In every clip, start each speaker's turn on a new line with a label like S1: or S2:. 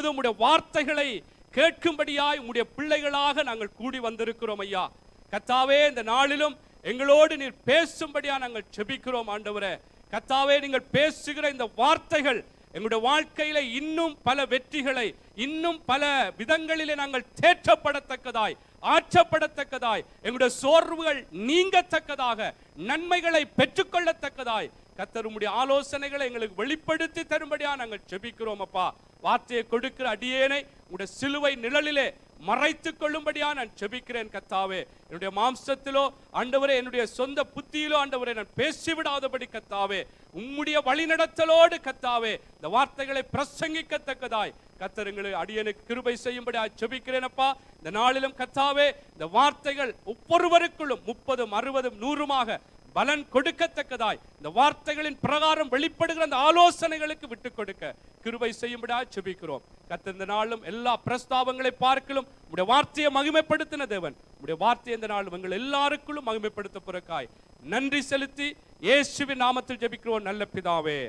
S1: இப்பொழுது உம்முடைய வார்த்தைகளை கேட்கும்படியாய் உம்முடைய பிள்ளைகளாக நாங்கள் கூடி வந்திருக்கிறோம் ஐயா கத்தாவே இந்த நாளிலும் எங்களோடு நீர் பேசும்படியா நாங்கள் செபிக்கிறோம் ஆண்டவரே கத்தாவே நீங்கள் பேசுகிற இந்த வார்த்தைகள் எங்களுடைய வாழ்க்கையில இன்னும் பல வெற்றிகளை இன்னும் பல விதங்களிலே நாங்கள் தேற்றப்படத்தக்கதாய் ஆற்றப்படத்தக்கதாய் எங்களுடைய சோர்வுகள் நீங்கத்தக்கதாக நன்மைகளை பெற்றுக்கொள்ளத்தக்கதாய் கத்தர் உம்முடைய ஆலோசனைகளை எங்களுக்கு வெளிப்படுத்தி தரும்படியா நாங்கள் ஜெபிக்கிறோம் அப்பா வார்த்தையை கொடுக்கிற அடியேனை உங்களுடைய சிலுவை நிழலிலே மறைத்துக் கொள்ளும்படியா நான் ஜெபிக்கிறேன் கத்தாவே என்னுடைய மாம்சத்திலோ ஆண்டவரே என்னுடைய சொந்த புத்தியிலோ ஆண்டவரே நான் பேசிவிடாதபடி கத்தாவே உம்முடைய வழிநடத்தலோடு கத்தாவே இந்த வார்த்தைகளை பிரசங்கிக்கத்தக்கதாய் கத்தர் எங்களுக்கு அடியனுக்கு கிருபை செய்யும்படி ஜெபிக்கிறேனப்பா இந்த நாளிலும் கத்தாவே இந்த வார்த்தைகள் ஒவ்வொருவருக்குள்ளும் முப்பதும் அறுபதும் நூறுமாக பலன் கொடுக்கத்தக்கதாய் இந்த வார்த்தைகளின் பிரகாரம் வெளிப்படுகிற அந்த ஆலோசனைகளுக்கு விட்டு கொடுக்க கிருபை செய்யும்படியா செபிக்கிறோம் கத்த இந்த நாளும் எல்லா பிரஸ்தாபங்களை பார்க்கலும் உடைய வார்த்தையை மகிமைப்படுத்தின தேவன் உடைய வார்த்தையை இந்த நாளும் எங்கள் எல்லாருக்குள்ளும் மகிமைப்படுத்த பிறக்காய் நன்றி செலுத்தி இயேசுவின் நாமத்தில் ஜெபிக்கிறோம் நல்ல பிதாவே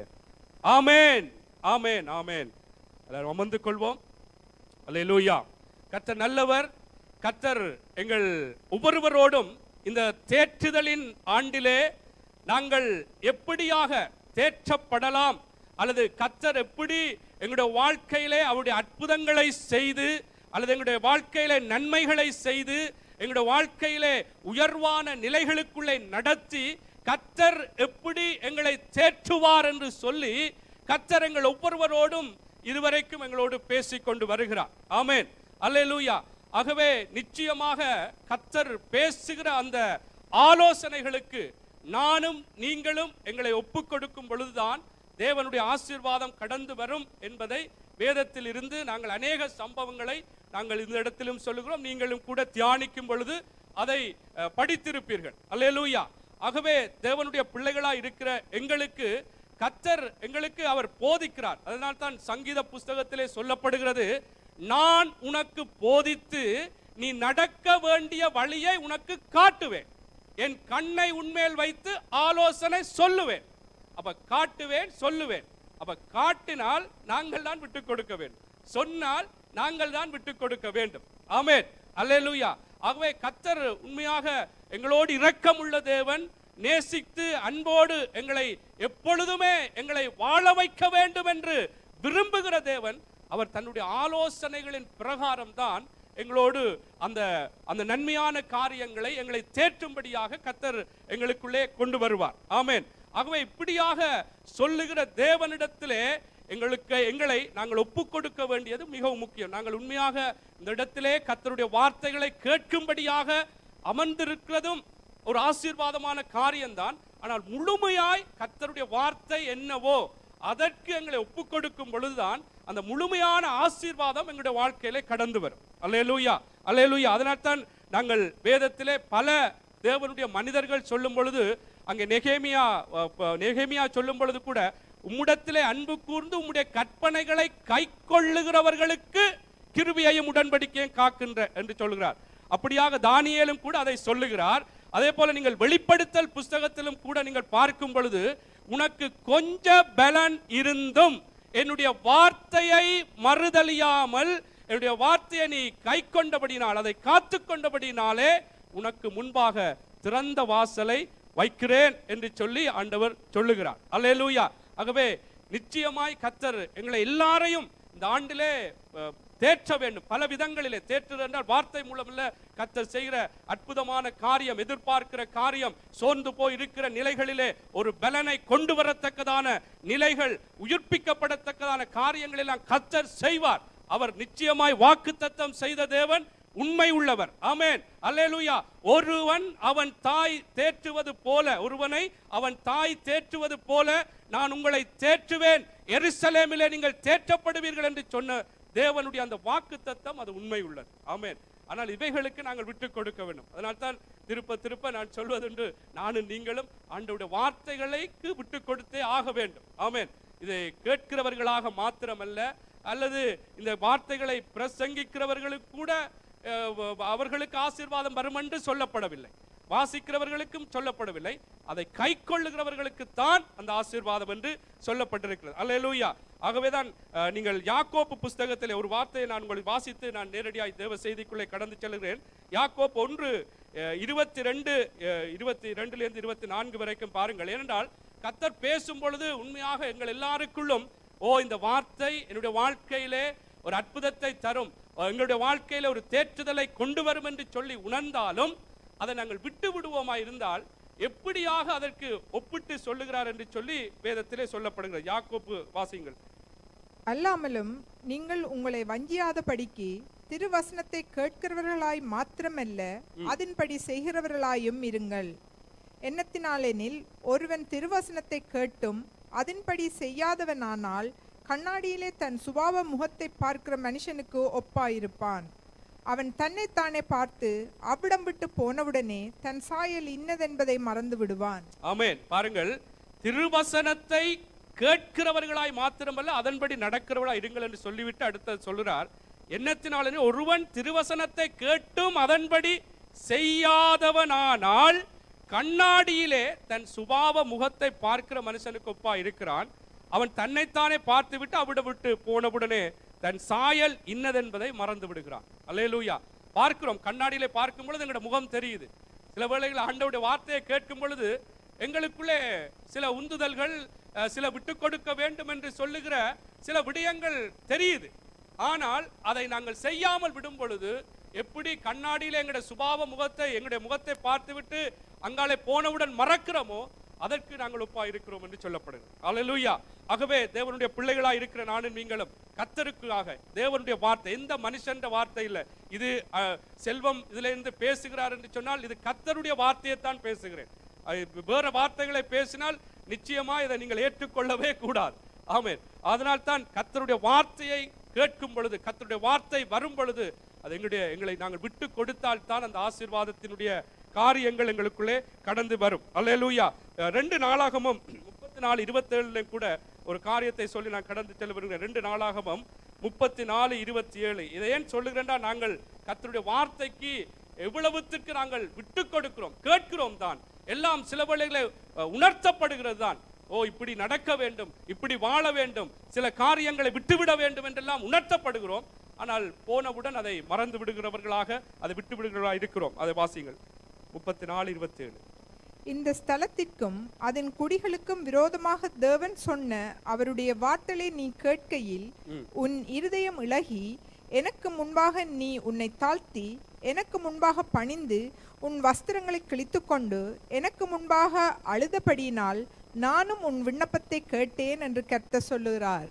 S1: ஆமேன் ஆமேன் ஆமேன் எல்லாரும் அமர்ந்து கொள்வோம் அல்லேலூயா கர்த்தர் நல்லவர் கர்த்தர் எங்கள் ஒவ்வொருவரோடும் இந்த தேற்றுதலின் ஆண்டிலே நாங்கள் எப்படியாக தேற்றப்படலாம் அல்லது கர்த்தர் எப்படி எங்களுடைய வாழ்க்கையிலே அவருடைய அற்புதங்களை செய்து அல்லது எங்களுடைய வாழ்க்கையிலே நன்மைகளை செய்து எங்களுடைய வாழ்க்கையிலே உயர்வான நிலைகளுக்குள்ளே நடத்தி கர்த்தர் எப்படி எங்களை தேற்றுவார் என்று சொல்லி கர்த்தர் எங்கள் ஒவ்வொருவரோடும் இதுவரைக்கும் எங்களோடு பேசிக் கொண்டு வருகிறார் ஆமென் அல்லேலூயா ஆகவே நிச்சயமாக கர்த்தர் பேசுகிற அந்த ஆலோசனைகளுக்கு நானும் நீங்களும் எங்களை ஒப்புக் கொடுக்கும் பொழுதுதான் தேவனுடைய ஆசீர்வாதம் கடந்து வரும் என்பதை வேதத்தில் இருந்து நாங்கள் அநேக சம்பவங்களை நாங்கள் இந்த இடத்திலும் சொல்லுகிறோம் நீங்களும் கூட தியானிக்கும் பொழுது அதை அஹ், படித்திருப்பீர்கள் அல்லேலூயா ஆகவே தேவனுடைய பிள்ளைகளாய் இருக்கிற எங்களுக்கு கத்தர் எங்களுக்கு அவர் போதிக்கிறார் அதனால் தான் சங்கீத புஸ்தகத்திலே சொல்லப்படுகிறது நான் உனக்கு போதித்து நீ நடக்க வேண்டிய வழியை உனக்கு காட்டுவேன் என் கண்ணை உன்மேல் வைத்து ஆலோசனை சொல்லுவேன் அப்ப காட்டுவேன் சொல்லுவேன் அப்ப காட்டினால் நாங்கள் தான் விட்டுக் கொடுக்க வேண்டும் சொன்னால் நாங்கள் தான் விட்டுக் கொடுக்க வேண்டும் ஆமென் அல்லேலூயா ஆகவே கத்தர் உண்மையாக எங்களோடு இரக்கமுள்ள தேவன் நேசித்து அன்போடு எங்களை எப்பொழுதுமே எங்களை வாழ வைக்க வேண்டும் என்று விரும்புகிற தேவன் அவர் தன்னுடைய ஆலோசனைகளின் பிரகாரம் தான் எங்களோடு அந்த அந்த நன்மையான காரியங்களை எங்களை தேற்றும்படியாக கத்தர் எங்களுக்குள்ளே கொண்டு வருவார் ஆமென் ஆகவே இப்படியாக சொல்லுகிற தேவனிடத்திலே எங்களுக்கு எங்களை நாங்கள் ஒப்புக் கொடுக்க வேண்டியது மிகவும் முக்கியம் நாங்கள் உண்மையாக இந்த இடத்திலே கத்தருடைய வார்த்தைகளை கேட்கும்படியாக அமர்ந்திருக்கிறதும் ஒரு ஆசீர்வாதமான காரியம்தான் ஆனால் முழுமையாய் கர்த்தருடைய வார்த்தை என்னவோ அதற்கு எங்களை ஒப்புக் கொடுக்கும் பொழுதுதான் அந்த முழுமையான ஆசீர்வாதம் எங்களுடைய வாழ்க்கையிலே கடந்து வரும் அல்லேலூயா அல்லேலூயா அதனால் தான் நாங்கள் வேதத்திலே பல தேவனுடைய மனிதர்கள் சொல்லும் பொழுது அங்கே நெகேமியா அஹ், ப- நெகேமியா சொல்லும் பொழுது கூட உம்மிடத்திலே அன்பு கூர்ந்து உம்முடைய கற்பனைகளை கை கொள்ளுகிறவர்களுக்கு கிருபியையும் உடன்படிக்கையும் காக்கின்ற என்று சொல்கிறார் அப்படியாக தானியேலும் கூட அதை சொல்லுகிறார் அதே போல நீங்கள் வெளிப்படுத்தல் புஸ்தகத்திலும் கூட நீங்கள் பார்க்கும் பொழுது உனக்கு கொஞ்ச பலன் இருந்தும் என்னுடைய வார்த்தையை மறுதலியாமல் என்னுடைய வார்த்தையை நீ கை கொண்டபடினால் அதை காத்து கொண்டபடினாலே உனக்கு முன்பாக திறந்த வாசலை வைக்கிறேன் என்று சொல்லி ஆண்டவர் சொல்லுகிறார் அல்லேலூயா ஆகவே நிச்சயமாய் கத்தர் எங்களை எல்லாரையும் இந்த ஆண்டிலே அஹ், தேற்ற வேண்டும் பல விதங்களிலே தேற்றுதல் என்றால் வார்த்தை மூலமல்ல கத்தர் செய்கிற அற்புதமான காரியம் எதிர்பார்க்கிற காரியம் சோர்ந்து போய் இருக்கிற நிலைகளிலே ஒரு பலனை கொண்டு வரத்தக்கதான நிலைகள் உயிர்ப்பிக்கப்படத்தக்கதான காரியங்கள் எல்லாம் கத்தர் செய்வார் அவர் நிச்சயமாய் வாக்குத்தத்தம் செய்த தேவன் உண்மை உள்ளவர் ஆமென் அல்லேலூயா ஒருவன் அவன் தாய் தேற்றுவது போல ஒருவனை அவன் தாய் தேற்றுவது போல நான் உங்களை தேற்றுவேன் எருசலேமிலே நீங்கள் தேற்றப்படுவீர்கள் என்று சொன்ன தேவனுடைய அந்த வாக்குத்தத்தம் அது உண்மை உள்ளது ஆமென் ஆனால் இவைகளுக்கு நாங்கள் விட்டு கொடுக்க வேண்டும் அதனால் தான் திருப்ப திருப்ப நான் சொல்வதுண்டு நானும் நீங்களும் ஆண்டவருடைய வார்த்தைகளுக்கு விட்டு கொடுத்தே ஆக வேண்டும் ஆமென் இதை கேட்கிறவர்களாக மாத்திரமல்ல அல்லது இந்த வார்த்தைகளை பிரசங்கிக்கிறவர்களுக்கு கூட அஹ், வ- அவர்களுக்கு ஆசீர்வாதம் வரும் என்று சொல்லப்படவில்லை வாசிக்கிறவர்களுக்கும் சொல்லப்படவில்லை அதை கை கொள்ளுகிறவர்களுக்கு தான் அந்த ஆசீர்வாதம் என்று சொல்லப்பட்டிருக்கிறது அல்லேலூயா ஆகவேதான் அஹ், நீங்கள் யாக்கோப்பு புஸ்தகத்திலே ஒரு வார்த்தையை நான் உங்களுக்கு வாசித்து நான் நேரடியாய் தேவ செய்திக்குள்ளே கடந்து செல்கிறேன் யாக்கோப் ஒன்று அஹ், இருபத்தி ரெண்டு அஹ், இருபத்தி ரெண்டுலேருந்து இருபத்தி நான்கு வரைக்கும் பாருங்கள் ஏனென்றால் கத்தர் பேசும் பொழுது உண்மையாக எங்கள் எல்லாருக்குள்ளும் ஓ இந்த வார்த்தை என்னுடைய வாழ்க்கையிலே ஒரு அற்புதத்தை தரும் எங்களுடைய வாழ்க்கையில ஒரு தேற்றுதலை கொண்டு வரும் என்று சொல்லி உணர்ந்தாலும் அதை நாங்கள் விட்டு விடுவோமா இருந்தால் எப்படியாக அதற்கு ஒப்பிட்டு சொல்லுகிறார் என்று சொல்லி வேதத்திலே சொல்லப்படுகிறது யாக்கோப்பு வாசிங்கள்
S2: அல்லாமலும் நீங்கள் உங்களை வஞ்சியாதபடிக்கு திருவசனத்தை கேட்கிறவர்களாய் மாத்திரமல்ல அதன்படி செய்கிறவர்களாயும் இருங்கள் எண்ணத்தினாலெனில் ஒருவன் திருவசனத்தை கேட்டும் அதன்படி செய்யாதவனானால் கண்ணாடியிலே தன் சுபாவ முகத்தை பார்க்கிற மனுஷனுக்கு ஒப்பாயிருப்பான் அவன் தன்னைத்தானே பார்த்து அவ்விடம் விட்டு போனவுடனே தன் சாயல் இன்னதென்பதை மறந்து விடுவான்
S1: ஆமென் பாருங்கள் திருவசனத்தை கேட்கிறவர்களாய் மாத்திரமல்ல அதன்படி நடக்கிறவர்களாய் இருங்கள் என்று சொல்லிவிட்டு அடுத்தது சொல்லுறார் எண்ணத்தினாலே ஒருவன் திருவசனத்தை கேட்டும் அதன்படி செய்யாதவனானால் கண்ணாடியிலே தன் சுபாவ முகத்தை பார்க்கிற மனுஷனுக்கு ஒப்பா இருக்கிறான் அவன் தன்னைத்தானே பார்த்துவிட்டு அவிட விட்டு போனவுடனே தன் சாயல் இன்னதென்பதை மறந்து விடுகிறான் அல்லேலூயா பார்க்கிறோம் கண்ணாடியிலே பார்க்கும் பொழுது எங்களோட முகம் தெரியுது சில வேளைகளில் ஆண்டவருடைய வார்த்தையை கேட்கும் பொழுது எங்களுக்குள்ளே சில உந்துதல்கள் அஹ், சில விட்டு கொடுக்க வேண்டும் என்று சொல்லுகிற சில விடயங்கள் தெரியுது ஆனால் அதை நாங்கள் செய்யாமல் விடும் பொழுது எப்படி கண்ணாடியில எங்களுடைய சுபாவ முகத்தை எங்களுடைய முகத்தை பார்த்துவிட்டு அங்காலே போனவுடன் மறக்கிறோமோ அதற்கு நாங்கள் ஒப்பா இருக்கிறோம் என்று சொல்லப்படுது அல்லேலூயா ஆகவே தேவனுடைய பிள்ளைகளா இருக்கிற நானும் நீங்களும் கத்தருக்காக தேவனுடைய வார்த்தை எந்த மனுஷன்ற வார்த்தை இல்லை இது அஹ், செல்வம் இதுல இருந்து பேசுகிறார் என்று சொன்னால் இது கத்தருடைய வார்த்தையைத்தான் பேசுகிறேன் அஹ், வேற வார்த்தைகளை பேசினால் நிச்சயமா இதை நீங்கள் ஏற்றுக்கொள்ளவே கூடாது ஆமென் அதனால் தான் கத்தருடைய வார்த்தையை கேட்கும் பொழுது கத்தருடைய வார்த்தை வரும் பொழுது அது எங்களுடைய எங்களை நாங்கள் விட்டு கொடுத்தால் தான் அந்த ஆசீர்வாதத்தினுடைய காரியங்கள் எங்களுக்குள்ளே கடந்து வரும் அல்லேலூயா அஹ் ரெண்டு நாளாகமும் முப்பத்தி நாலு இருபத்தேழுல கூட ஒரு காரியத்தை சொல்லி நான் கடந்து செல்ல வருகிறேன் ரெண்டு நாளாகமும் முப்பத்தி நாலு இருபத்தி ஏழு இதை ஏன் சொல்லுகிறேன்டா நாங்கள் கத்தருடைய வார்த்தைக்கு எவ்வளவுத்துக்கு நாங்கள் விட்டு கொடுக்கிறோம் கேட்கிறோம் தான் எல்லாம் சில வேளைகளை அஹ், உணர்த்தப்படுகிறது தான் ஓ இப்படி நடக்க வேண்டும் இப்படி வாழ வேண்டும் சில காரியங்களை விட்டுவிட வேண்டும் என்றெல்லாம் உணர்த்தப்படுகிறோம் ஆனால் போனவுடன் அதை மறந்து விடுகிறவர்களாக அதை விட்டு விடுகிறவர்களாக இருக்கிறோம் அதை வாசிங்கள் முப்பத்தி நாலு இருபத்தி ஏழு
S2: இந்த ஸ்தலத்திற்கும் அதன் குடிகளுக்கும் விரோதமாக தேவன் சொன்ன அவருடைய வார்த்தையை நீ கேட்கையில்
S1: ம்.
S2: உன் இருதயம் இளகி எனக்கு முன்பாக நீ உன்னை தாழ்த்தி எனக்கு முன்பாக பணிந்து உன் வஸ்திரங்களை கிழித்துக்கொண்டு எனக்கு முன்பாக அழுதபடியினால் நானும் உன் விண்ணப்பத்தை கேட்டேன் என்று கர்த்தர் சொல்லுகிறார்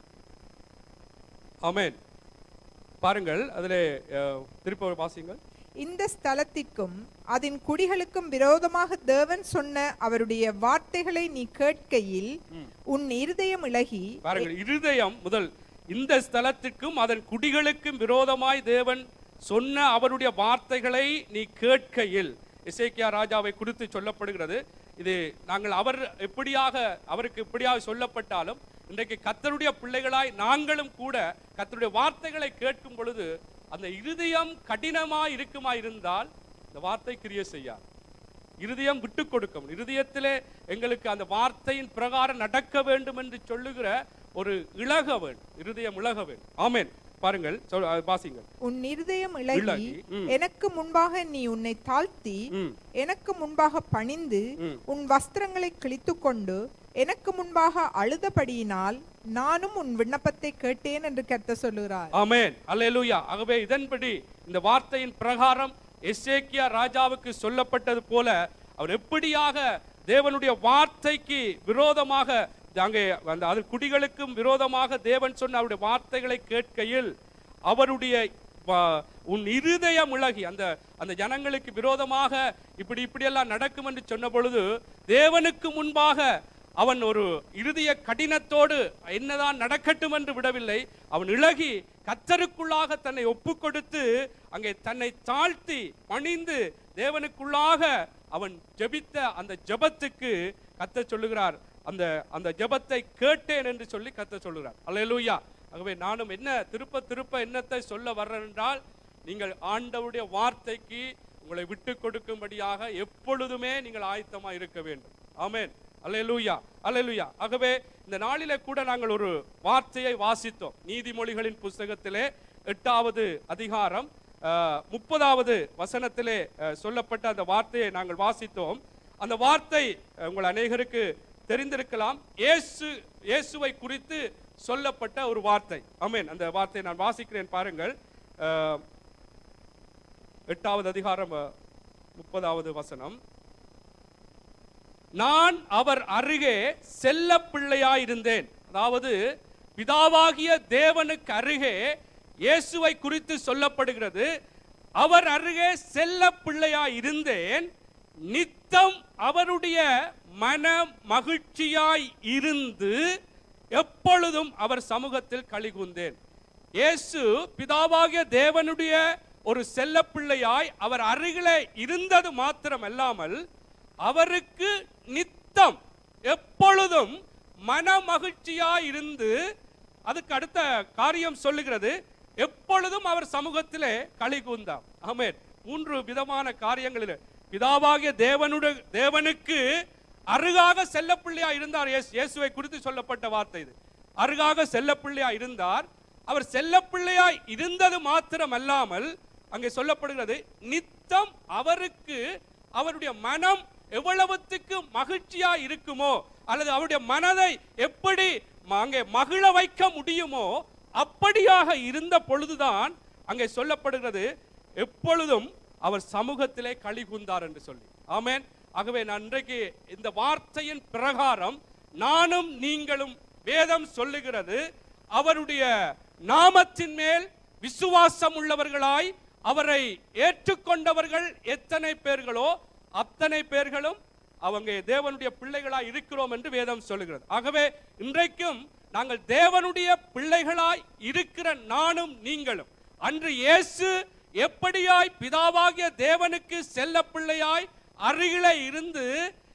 S1: ஆமென் பாருங்கள் அதிலே அஹ், திருப்பி ஒரு வாசிங்கள்
S2: இந்த ஸ்தலத்திற்கும் அதன் குடிகளுக்கும் விரோதமாக தேவன் சொன்ன அவருடைய வார்த்தைகளை நீ கேட்கையில் உன் இருதயம் இளகி
S1: பாருங்கள் இருதயம் முதல் இந்த ஸ்தலத்திற்கும் அதன் குடிகளுக்கும் விரோதமாய் தேவன் சொன்ன அவருடைய வார்த்தைகளை நீ கேட்கையில் இசைக்கியா ராஜாவை குறித்து சொல்லப்படுகிறது இது நாங்கள் அவர் எப்படியாக அவருக்கு எப்படியாக சொல்லப்பட்டாலும் இன்றைக்கு கத்தருடைய பிள்ளைகளாய் நாங்களும் கூட கத்தருடைய வார்த்தைகளை கேட்கும் பொழுது அந்த இருதயம் கடினமாய் இருக்குமா இருந்தால் இந்த வார்த்தை கிரிய செய்யாது இருதயம் விட்டு கொடுக்கும் இருதயத்திலே எங்களுக்கு அந்த வார்த்தையின் பிரகாரம் நடக்க வேண்டும் என்று சொல்லுகிற ஒரு இழக வேண்டும் இருதயம் இழக வேண்டும் ஆமென் பாருங்கள் சொல் அஹ் வாசிங்கள்
S2: உன் இருதயம் இளகி
S1: இளகி, ம்.
S2: எனக்கு முன்பாக நீ உன்னை தாழ்த்தி
S1: ம்
S2: எனக்கு முன்பாக பணிந்து
S1: ம்.
S2: உன் வஸ்திரங்களை கிழித்துக்கொண்டு எனக்கு முன்பாக அழுதபடியினால் நானும் உன் விண்ணப்பத்தை கேட்டேன் என்று கர்த்தர் சொல்லுகிறார்
S1: ஆமென் அல்லேலூயா ஆகவே இதன்படி இந்த வார்த்தையின் பிரகாரம் எசேக்கியா ராஜாவுக்கு சொல்லப்பட்டது போல அவர் எப்படியாக தேவனுடைய வார்த்தைக்கு விரோதமாக அங்கே அந்த அது குடிகளுக்கும் விரோதமாக தேவன் சொன்ன அவருடைய வார்த்தைகளை கேட்கையில் அவருடைய வா- உன் இருதயம் இழகி அந்த அந்த ஜனங்களுக்கு விரோதமாக இப்படி இப்படியெல்லாம் நடக்கும் என்று சொன்ன பொழுது தேவனுக்கு முன்பாக அவன் ஒரு இறுதிய கடினத்தோடு என்னதான் நடக்கட்டும் என்று விடவில்லை அவன் இழகி கத்தருக்குள்ளாக தன்னை ஒப்பு கொடுத்து அங்கே தன்னை தாழ்த்தி பணிந்து தேவனுக்குள்ளாக அவன் ஜெபித்த அந்த ஜெபத்துக்கு கத்த சொல்லுகிறார் அந்த அந்த ஜெபத்தை கேட்டேன் என்று சொல்லி கத்த சொல்லுகிறார் அல்லேலூயா ஆகவே நானும் என்ன திருப்ப திருப்ப என்னத்தை சொல்ல வர்றேன் என்றால் நீங்கள் ஆண்டவருடைய வார்த்தைக்கு உங்களை விட்டு கொடுக்கும்படியாக எப்பொழுதுமே நீங்கள் ஆயத்தமா இருக்க வேண்டும் ஆமென் அல்லேலூயா அல்லேலூயா ஆகவே இந்த நாளிலே கூட நாங்கள் ஒரு வார்த்தையை வாசித்தோம் நீதிமொழிகளின் புஸ்தகத்திலே எட்டாவது அதிகாரம் அஹ், முப்பதாவது வசனத்திலே அஹ், சொல்லப்பட்ட அந்த வார்த்தையை நாங்கள் வாசித்தோம் அந்த வார்த்தை அஹ், உங்கள் அநேகருக்கு தெரிந்திருக்கலாம் இயேசு இயேசுவை குறித்து சொல்லப்பட்ட ஒரு வார்த்தை ஆமென் அந்த வார்த்தையை நான் வாசிக்கிறேன் பாருங்கள் அஹ், எட்டாவது அதிகாரம் அஹ், முப்பதாவது வசனம் நான் அவர் அருகே செல்ல பிள்ளையாயிருந்தேன் அதாவது பிதாவாகிய தேவனுக்கு அருகே இயேசுவை குறித்து சொல்லப்படுகிறது அவர் அருகே செல்ல பிள்ளையாய் இருந்தேன் நித்தம் அவருடைய மன மகிழ்ச்சியாய் இருந்து எப்பொழுதும் அவர் சமூகத்தில் கலிகுந்தேன் இயேசு பிதாவாகிய தேவனுடைய ஒரு செல்லப்பிள்ளையாய் அவர் அருகிலே இருந்தது மாத்திரமல்லாமல் அவருக்கு நித்தம் எப்பொழுதும் மன மகிழ்ச்சியாய் இருந்து அதுக்கு அடுத்த காரியம் சொல்லுகிறது எப்பொழுதும் அவர் சமூகத்திலே களி கூந்தார் ஆமென் மூன்று விதமான காரியங்களில் பிதாவாகிய தேவனுடைய தேவனுக்கு அருகாக செல்லப்பிள்ளையா இருந்தார் இயேசு- இயேசுவை குறித்து சொல்லப்பட்ட வார்த்தை இது அருகாக செல்லப்பிள்ளையா இருந்தார் அவர் செல்லப்பிள்ளையாய் இருந்தது மாத்திரமல்லாமல் அங்கே சொல்லப்படுகிறது நித்தம் அவருக்கு அவருடைய மனம் எவ்வளவுத்துக்கு மகிழ்ச்சியா இருக்குமோ அல்லது அவருடைய மனதை எப்படி ம- அங்கே மகிழ வைக்க முடியுமோ அப்படியாக இருந்த பொழுதுதான் அங்கே சொல்லப்படுகிறது எப்பொழுதும் அவர் சமூகத்திலே களி கூந்தார் என்று சொல்லி ஆமென் ஆகவே நான் இன்றைக்கு இந்த வார்த்தையின் பிரகாரம் நானும் நீங்களும் வேதம் சொல்லுகிறது அவருடைய நாமத்தின் மேல் விசுவாசம் உள்ளவர்களாய் அவரை ஏற்றுக்கொண்டவர்கள் எத்தனை பேர்களோ அத்தனை பேர்களும் அவங்க தேவனுடைய பிள்ளைகளாய் இருக்கிறோம் என்று வேதம் சொல்லுகிறது ஆகவே இன்றைக்கும் நாங்கள் தேவனுடைய பிள்ளைகளாய் இருக்கிற நானும் நீங்களும் அன்று இயேசு எப்படியாய் பிதாவாகிய தேவனுக்கு செல்ல பிள்ளையாய் அருகிலே இருந்து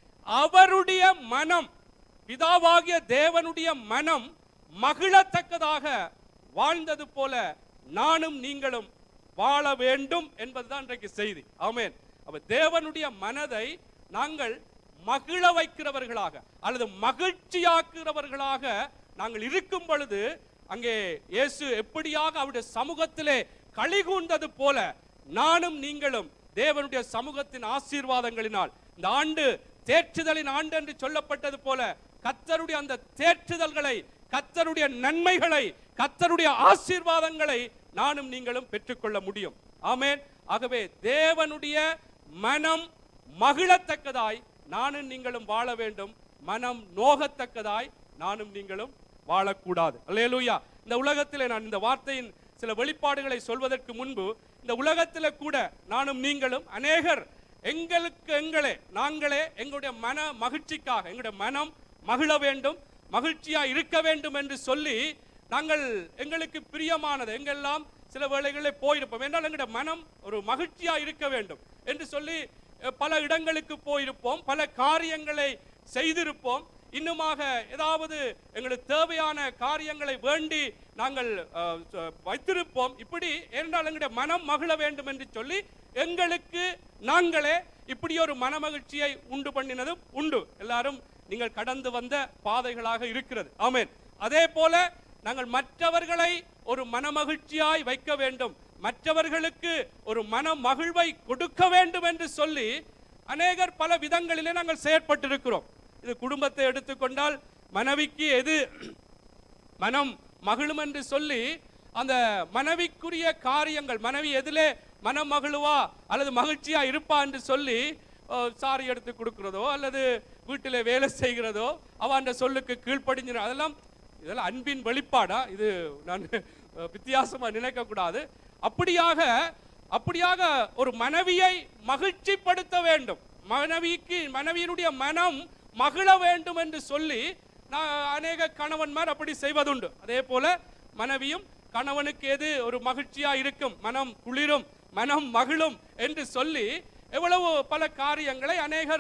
S1: அவருடைய மனம் பிதாவாகிய தேவனுடைய மனம் மகிழத்தக்கதாக வாழ்ந்தது போல நானும் நீங்களும் வாழ வேண்டும் என்பதுதான் இன்றைக்கு செய்தி ஆமென் அப்ப தேவனுடைய மனதை நாங்கள் மகிழ வைக்கிறவர்களாக அல்லது மகிழ்ச்சியாக்குறவர்களாக நாங்கள் இருக்கும் பொழுது அங்கே இயேசு எப்படியாக அவருடைய சமூகத்திலே கழிகூர்ந்தது போல நானும் நீங்களும் தேவனுடைய சமூகத்தின் ஆசீர்வாதங்களினால் இந்த ஆண்டு தேற்றுதலின் ஆண்டு என்று சொல்லப்பட்டது போல கத்தருடைய அந்த தேற்றுதல்களை கத்தருடைய நன்மைகளை கத்தருடைய ஆசீர்வாதங்களை நானும் நீங்களும் பெற்றுக்கொள்ள முடியும் ஆமென் ஆகவே தேவனுடைய மனம் மகிழத்தக்கதாய் நானும் நீங்களும் வாழ வேண்டும் மனம் நோகத்தக்கதாய் நானும் நீங்களும் வாழக்கூடாது அல்லேலூயா இந்த உலகத்திலே நான் இந்த வார்த்தையின் சில வெளிப்பாடுகளை சொல்வதற்கு முன்பு இந்த உலகத்திலே கூட நானும் நீங்களும் அநேகர் எங்களுக்கு எங்களே நாங்களே எங்களுடைய மன மகிழ்ச்சிக்காக எங்களுடைய மனம் மகிழ வேண்டும் மகிழ்ச்சியா இருக்க வேண்டும் என்று சொல்லி நாங்கள் எங்களுக்கு பிரியமானது எங்கெல்லாம் சில வேளைகளில் போயிருப்போம் என்றால் எங்களுடைய மனம் ஒரு மகிழ்ச்சியா இருக்க வேண்டும் என்று சொல்லி அஹ், பல இடங்களுக்கு போயிருப்போம் பல காரியங்களை செய்திருப்போம் இன்னுமாக ஏதாவது எங்களுக்கு தேவையான காரியங்களை வேண்டி நாங்கள் அஹ், ச- வைத்திருப்போம் இப்படி என்றால் எங்களுடைய மனம் மகிழ வேண்டும் என்று சொல்லி எங்களுக்கு நாங்களே இப்படி ஒரு மனமகிழ்ச்சியை உண்டு பண்ணினதும் உண்டு எல்லாரும் நீங்கள் கடந்து வந்த பாதைகளாக இருக்கிறது ஆமென் அதே போல நாங்கள் மற்றவர்களை ஒரு மனமகிழ்ச்சியாய் வைக்க வேண்டும் மற்றவர்களுக்கு ஒரு மன மகிழ்வை கொடுக்க வேண்டும் என்று சொல்லி அநேகர் பல விதங்களிலே நாங்கள் செயற்பட்டிருக்கிறோம் இது குடும்பத்தை எடுத்துக்கொண்டால் மனைவிக்கு எது மனம் மகிழும் என்று சொல்லி அந்த மனைவிக்குரிய காரியங்கள் மனைவி எதிலே மனம் மகிழுவா அல்லது மகிழ்ச்சியா இருப்பா என்று சொல்லி அஹ், சாரி எடுத்து கொடுக்கிறதோ அல்லது வீட்டிலே வேலை செய்கிறதோ அவ அந்த சொல்லுக்கு கீழ்ப்படிஞ்சிடும் அதெல்லாம் இதெல்லாம் அன்பின் வெளிப்பாடா இது நான் அஹ், வித்தியாசமா நினைக்க கூடாது அப்படியாக அப்படியாக ஒரு மனைவியை மகிழ்ச்சிப்படுத்த வேண்டும் மனைவிக்கு மனைவியினுடைய மனம் மகிழ வேண்டும் என்று சொல்லி நான் அநேக கணவன்மார் அப்படி செய்வதுண்டு அதே போல மனைவியும் கணவனுக்கு எது ஒரு மகிழ்ச்சியா இருக்கும் மனம் குளிரும் மனம் மகிழும் என்று சொல்லி எவ்வளவு பல காரியங்களை அநேகர்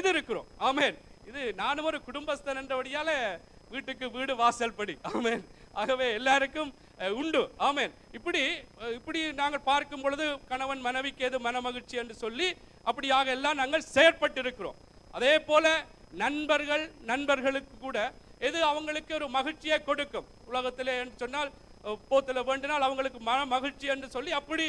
S1: செய்திருக்கிறோம் ஆமென் இது நானும் ஒரு குடும்பஸ்தன் என்றபடியால வீட்டுக்கு வீடு வாசல் படி ஆமென் ஆகவே எல்லாருக்கும் அஹ், உண்டு ஆமென் இப்படி அஹ், இப்படி நாங்கள் பார்க்கும் பொழுது கணவன் மனைவிக்கு எது மனமகிழ்ச்சி என்று சொல்லி அப்படியாக எல்லாம் நாங்கள் செயற்பட்டு இருக்கிறோம் அதே போல நண்பர்கள் நண்பர்களுக்கு கூட எது அவங்களுக்கு ஒரு மகிழ்ச்சியை கொடுக்கும் உலகத்திலே என்று சொன்னால் அஹ், போத்துல வேண்டினால் அவங்களுக்கு மன மகிழ்ச்சி என்று சொல்லி அப்படி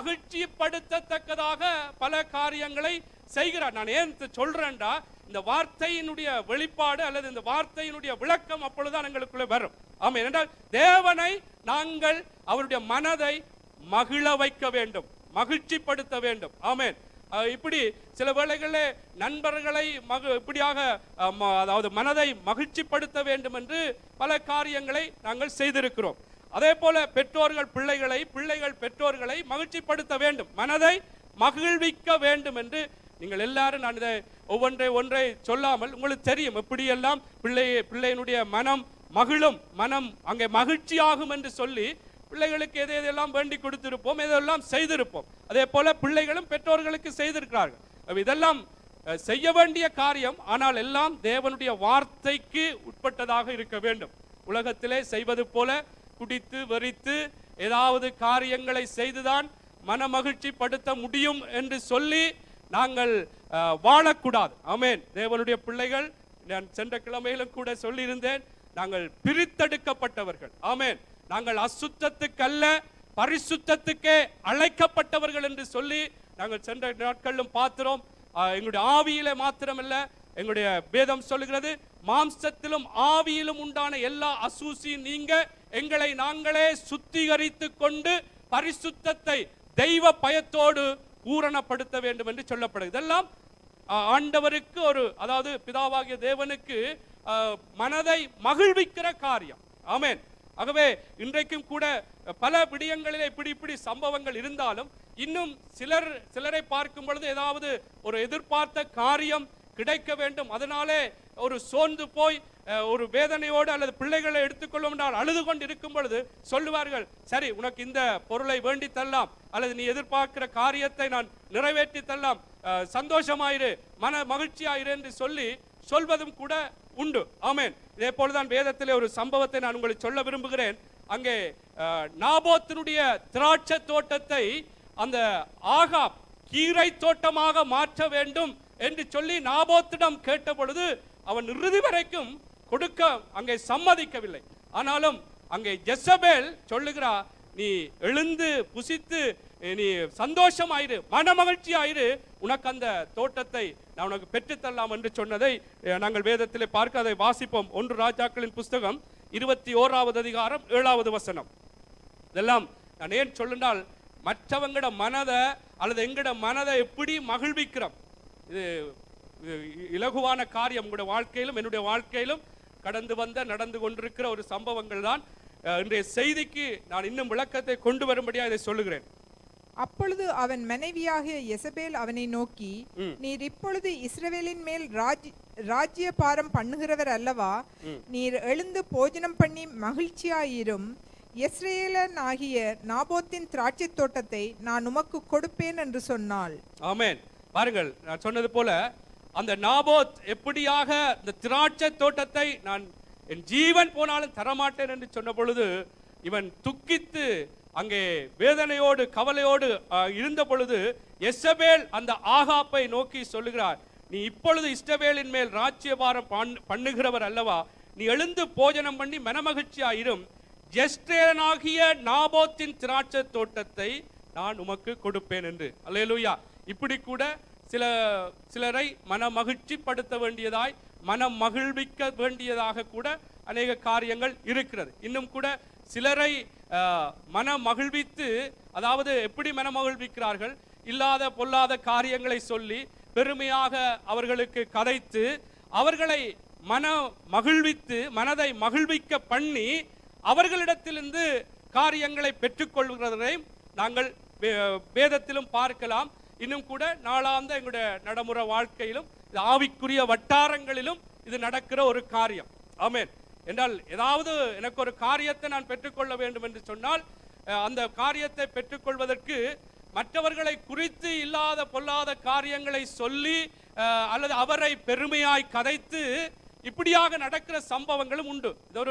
S1: மகிழ்ச்சிப்படுத்தத்தக்கதாக பல காரியங்களை செய்கிறார் நான் ஏன் இதை சொல்றேன்டா இந்த வார்த்தையினுடைய வெளிப்பாடு அல்லது இந்த வார்த்தையினுடைய விளக்கம் அப்பொழுதுதான் எங்களுக்குள்ளே வரும் ஆமென் என்றால் தேவனை நாங்கள் அவருடைய மனதை மகிழ வைக்க வேண்டும் மகிழ்ச்சிப்படுத்த வேண்டும் ஆமென் அஹ் இப்படி சில வேளைகளில் நண்பர்களை மகு இப்படியாக அஹ், ம- அதாவது மனதை மகிழ்ச்சிப்படுத்த வேண்டும் என்று பல காரியங்களை நாங்கள் செய்திருக்கிறோம் அதே போல பெற்றோர்கள் பிள்ளைகளை பிள்ளைகள் பெற்றோர்களை மகிழ்ச்சிப்படுத்த வேண்டும் மனதை மகிழ்விக்க வேண்டும் என்று நீங்கள் எல்லாரும் நான் இதை ஒவ்வொன்றை ஒன்றை சொல்லாமல் உங்களுக்கு தெரியும் எப்படியெல்லாம் பிள்ளை பிள்ளையினுடைய மனம் மகிழும் மனம் அங்கே மகிழ்ச்சியாகும் என்று சொல்லி பிள்ளைகளுக்கு எது எதெல்லாம் வேண்டி கொடுத்திருப்போம் எதெல்லாம் செய்திருப்போம் அதே போல பிள்ளைகளும் பெற்றோர்களுக்கு செய்திருக்கிறார்கள் அப்ப இதெல்லாம் அஹ், செய்ய வேண்டிய காரியம் ஆனால் எல்லாம் தேவனுடைய வார்த்தைக்கு உட்பட்டதாக இருக்க வேண்டும் உலகத்திலே செய்வது போல குடித்து வெறித்து ஏதாவது காரியங்களை செய்துதான் மன மகிழ்ச்சி படுத்த முடியும் என்று சொல்லி நாங்கள் அஹ், வாழக்கூடாது ஆமென் தேவனுடைய பிள்ளைகள் நான் சென்ற கிழமையிலும் கூட சொல்லியிருந்தேன் நாங்கள் பிரித்தெடுக்கப்பட்டவர்கள் ஆமென் நாங்கள் அசுத்தத்துக்கு அல்ல பரிசுத்தத்துக்கே அழைக்கப்பட்டவர்கள் என்று சொல்லி நாங்கள் சென்ற நாட்களிலும் பார்க்கிறோம் ஆஹ், எங்களுடைய ஆவியிலே மாத்திரமல்ல எங்களுடைய வேதம் சொல்லுகிறது மாம்சத்திலும் ஆவியிலும் உண்டான எல்லா அசூசியும் நீங்க எங்களை நாங்களே சுத்திகரித்து கொண்டு பரிசுத்தத்தை தெய்வ பயத்தோடு பூரணப்படுத்த வேண்டும் என்று சொல்லப்படுது இதெல்லாம் ஆஹ், ஆண்டவருக்கு ஒரு அதாவது பிதாவாகிய தேவனுக்கு ஆஹ், மனதை மகிழ்விக்கிற காரியம் ஆமென் ஆகவே இன்றைக்கும் கூட பல விடயங்களிலே இப்படி இப்படி சம்பவங்கள் இருந்தாலும் இன்னும் சிலர் சிலரை பார்க்கும் பொழுது ஏதாவது ஒரு எதிர்பார்த்த காரியம் கிடைக்க வேண்டும் அதனாலே ஒரு சோர்ந்து போய் அஹ், ஒரு வேதனையோடு அல்லது பிள்ளைகளை எடுத்துக்கொள்ளும் என்றால் அழுது கொண்டு இருக்கும் பொழுது சொல்லுவார்கள் சரி உனக்கு இந்த பொருளை வேண்டி தரலாம் அல்லது நீ எதிர்பார்க்கிற காரியத்தை நான் நிறைவேற்றி தரலாம் அஹ், சந்தோஷமாயிரு மன மகிழ்ச்சியாயிரு என்று சொல்லி சொல்வதும் கூட உண்டு ஆமென் இதே போலதான் வேதத்திலே ஒரு சம்பவத்தை நான் உங்களுக்கு சொல்ல விரும்புகிறேன் அங்கே அஹ், நாபோத்தினுடைய திராட்சை தோட்டத்தை அந்த ஆகாப் கீரை தோட்டமாக மாற்ற வேண்டும் என்று சொல்லி நாபோத்திடம் கேட்ட பொழுது அவன் இறுதி வரைக்கும் கொடுக்க அங்கே சம்மதிக்கவில்லை ஆனாலும் அங்கே ஜெசபேல் சொல்லுகிறா நீ எழுந்து புசித்து அஹ், நீ சந்தோஷமாயிரு மனமகிழ்ச்சி ஆயிரு உனக்கு அந்த தோட்டத்தை நான் உனக்கு பெற்றுத்தரலாம் என்று சொன்னதை அஹ், நாங்கள் வேதத்திலே பார்க்க அதை வாசிப்போம் ஒன்று ராஜாக்களின் புஸ்தகம் இருபத்தி ஓராவது அதிகாரம் ஏழாவது வசனம் இதெல்லாம் நான் ஏன் சொல்லுனால் மற்றவங்கட மனதை அல்லது எங்கட மனதை எப்படி மகிழ்விக்கிறோம் இது இது இலகுவான காரியம் உங்களுடைய வாழ்க்கையிலும் என்னுடைய வாழ்க்கையிலும் கடந்து வந்த நடந்து கொண்டிருக்கிற ஒரு சம்பவங்கள் தான் அஹ், இன்றைய செய்திக்கு நான் இன்னும் விளக்கத்தை கொண்டு வரும்படியாக இதை சொல்லுகிறேன்
S2: அப்பொழுது அவன் மனைவியாகிய எசபேல் அவனை நோக்கி
S1: ம்.
S2: நீர் இப்பொழுது இஸ்ரவேலின் மேல் ராஜ் ராஜ்ய பாரம் பண்ணுகிறவர் அல்லவா நீர் எழுந்து போஜனம் பண்ணி மகிழ்ச்சியாயிரும் இஸ்ரேலன் ஆகிய நாபோத்தின் திராட்சைத் தோட்டத்தை நான் உமக்கு கொடுப்பேன் என்று சொன்னாள்
S1: ஆமென் பாருங்கள் நான் சொன்னது போல அந்த நாபோத் எப்படியாக இந்த திராட்சை தோட்டத்தை நான் என் ஜீவன் போனாலும் தரமாட்டேன் என்று சொன்ன பொழுது இவன் துக்கித்து அங்கே வேதனையோடு கவலையோடு ஆஹ், இருந்த பொழுது எசபேல் அந்த ஆகாப்பை நோக்கி சொல்லுகிறார் நீ இப்பொழுது இஸ்ரவேலின் மேல் ராஜ்யபாரம் பண்ணு- பண்ணுகிறவர் அல்லவா நீ எழுந்து போஜனம் பண்ணி மனமகிழ்ச்சியாயிரும் ஜெஸ்டேலனாகிய நாபோத்தின் திராட்சை தோட்டத்தை நான் உமக்கு கொடுப்பேன் என்று அல்லேலூயா இப்படி கூட சில சிலரை மன மகிழ்ச்சிப்படுத்த வேண்டியதாய் மனம் மகிழ்விக்க வேண்டியதாக கூட அநேக காரியங்கள் இருக்கிறது இன்னும் கூட சிலரை ஆஹ், மன மகிழ்வித்து அதாவது எப்படி மன மகிழ்விக்கிறார்கள் இல்லாத பொல்லாத காரியங்களை சொல்லி பெருமையாக அவர்களுக்கு கதைத்து அவர்களை மன மகிழ்வித்து மனதை மகிழ்விக்க பண்ணி அவர்களிடத்திலிருந்து காரியங்களை பெற்றுக்கொள்கிறதையும் நாங்கள் வே- வேதத்திலும் பார்க்கலாம் இன்னும் கூட நாளாந்த எங்களுடைய நடைமுறை வாழ்க்கையிலும் இது ஆவிக்குரிய வட்டாரங்களிலும் இது நடக்கிற ஒரு காரியம் ஆமென் என்றால் ஏதாவது எனக்கு ஒரு காரியத்தை நான் பெற்றுக்கொள்ள வேண்டும் என்று சொன்னால் அஹ், அந்த காரியத்தை பெற்றுக்கொள்வதற்கு மற்றவர்களை குறித்து இல்லாத பொல்லாத காரியங்களை சொல்லி அஹ், அல்லது அவரை பெருமையாய் கதைத்து இப்படியாக நடக்கிற சம்பவங்களும் உண்டு இது ஒரு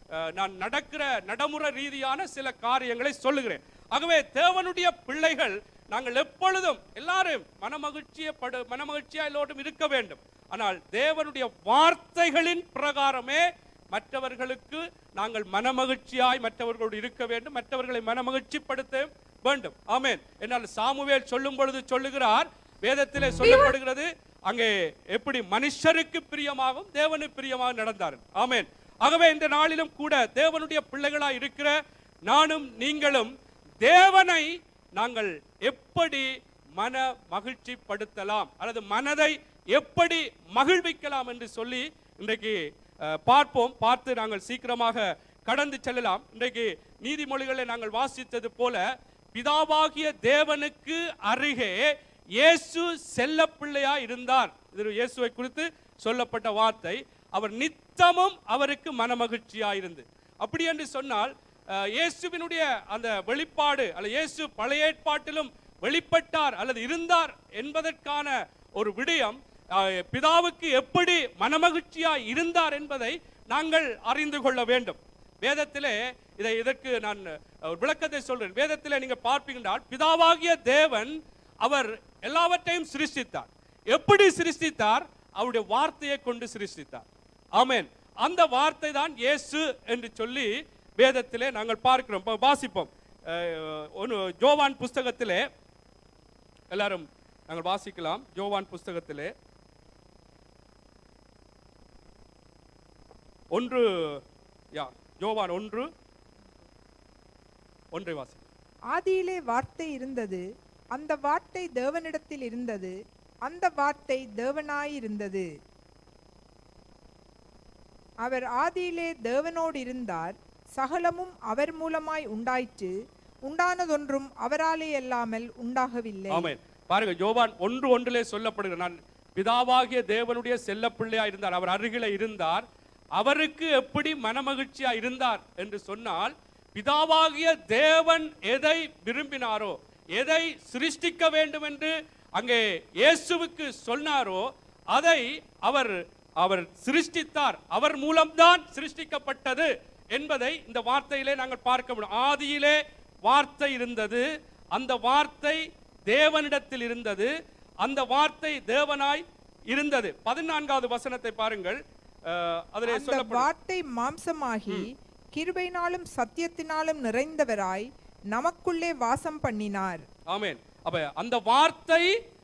S1: அஹ், நான் நடக்கிற நடைமுறை ரீதியான சில காரியங்களை சொல்லுகிறேன் ஆகவே தேவனுடைய பிள்ளைகள் நாங்கள் எப்பொழுதும் எல்லாரும் மனமகிழ்ச்சிய படு மனமகிழ்ச்சியா எல்லோரும் இருக்க வேண்டும் ஆனால் தேவனுடைய வார்த்தைகளின் பிரகாரமே மற்றவர்களுக்கு நாங்கள் மனமகிழ்ச்சியாய் மற்றவர்களோடு இருக்க வேண்டும் மற்றவர்களை மனமகிழ்ச்சிப்படுத்த வேண்டும் ஆமென் என்னால் சாமுவேல் சொல்லும் பொழுது சொல்லுகிறார் வேதத்திலே சொல்லப்படுகிறது அங்கே எப்படி மனுஷருக்கு பிரியமாகவும் தேவனுக்கு பிரியமாக நடந்தார் ஆமென் ஆகவே இந்த நாளிலும் கூட தேவனுடைய பிள்ளைகளாய் இருக்கிற நானும் நீங்களும் தேவனை நாங்கள் எப்படி மன மகிழ்ச்சிப்படுத்தலாம் அல்லது மனதை எப்படி மகிழ்விக்கலாம் என்று சொல்லி இன்றைக்கு அஹ், பார்ப்போம் பார்த்து நாங்கள் சீக்கிரமாக கடந்து செல்லலாம் இன்றைக்கு நீதிமொழிகளை நாங்கள் வாசித்தது போல பிதாவாகிய தேவனுக்கு அருகே இயேசு செல்ல பிள்ளையா இருந்தார் இது இயேசுவை குறித்து சொல்லப்பட்ட வார்த்தை அவர் நித்தமும் அவருக்கு மனமகிழ்ச்சியா இருந்து அப்படி என்று சொன்னால் அஹ், இயேசுவினுடைய அந்த வெளிப்பாடு அல்ல இயேசு பழைய ஏற்பாட்டிலும் வெளிப்பட்டார் அல்லது இருந்தார் என்பதற்கான ஒரு விடயம் அஹ், பிதாவுக்கு எப்படி மனமகிழ்ச்சியா இருந்தார் என்பதை நாங்கள் அறிந்து கொள்ள வேண்டும் வேதத்திலே இதை இதற்கு நான் ஒரு விளக்கத்தை சொல்றேன் வேதத்திலே நீங்க பார்ப்பீங்கன்றால் பிதாவாகிய தேவன் அவர் எல்லாவற்றையும் சிருஷ்டித்தார் எப்படி சிருஷ்டித்தார் அவருடைய வார்த்தையை கொண்டு சிருஷ்டித்தார் ஆமென் அந்த வார்த்தை தான் இயேசு என்று சொல்லி வேதத்திலே நாங்கள் பார்க்கிறோம் இப்ப வாசிப்போம் அஹ், ஒன்னு ஜோவான் புஸ்தகத்திலே எல்லாரும் நாங்கள் வாசிக்கலாம் ஜோவான் புஸ்தகத்திலே ஒன்று யா ஜோவான் ஒன்று ஒன்றை வாசி
S2: ஆதியிலே வார்த்தை இருந்தது அந்த வார்த்தை தேவனிடத்தில் இருந்தது அந்த வார்த்தை தேவனாயிருந்தது அவர் ஆதியிலே தேவனோடு இருந்தார் சகலமும் அவர் மூலமாய் உண்டாயிற்று உண்டானதொன்றும் அவராலே அல்லாமல் உண்டாகவில்லை
S1: ஆமென் பாருங்க ஜோவான் ஒன்று ஒன்றிலே சொல்லப்படுகிற நான் பிதாவாகிய தேவனுடைய செல்ல பிள்ளையா இருந்தார் அவர் அருகில இருந்தார் அவருக்கு எப்படி மனமகிழ்ச்சியா இருந்தார் என்று சொன்னால் பிதாவாகிய தேவன் எதை விரும்பினாரோ எதை சிருஷ்டிக்க வேண்டும் என்று அங்கே இயேசுவுக்கு சொன்னாரோ அதை அவர் அவர் சிருஷ்டித்தார் அவர் மூலம்தான் சிருஷ்டிக்கப்பட்டது என்பதை இந்த வார்த்தையிலே நாங்கள் பார்க்க முடியும் ஆதியிலே வார்த்தை இருந்தது அந்த வார்த்தை தேவனிடத்தில் இருந்தது அந்த வார்த்தை தேவனாய் இருந்தது பதினான்காவது வசனத்தை பாருங்கள் அஹ், அதிலே
S2: அந்த
S1: சொல்லப்படும்
S2: வார்த்தை மாம்சமாகி கிருபையினாலும் சத்தியத்தினாலும் நிறைந்தவராய் நமக்குள்ளே வாசம் பண்ணினார்
S1: ஆமென் அப்ப அந்த வார்த்தை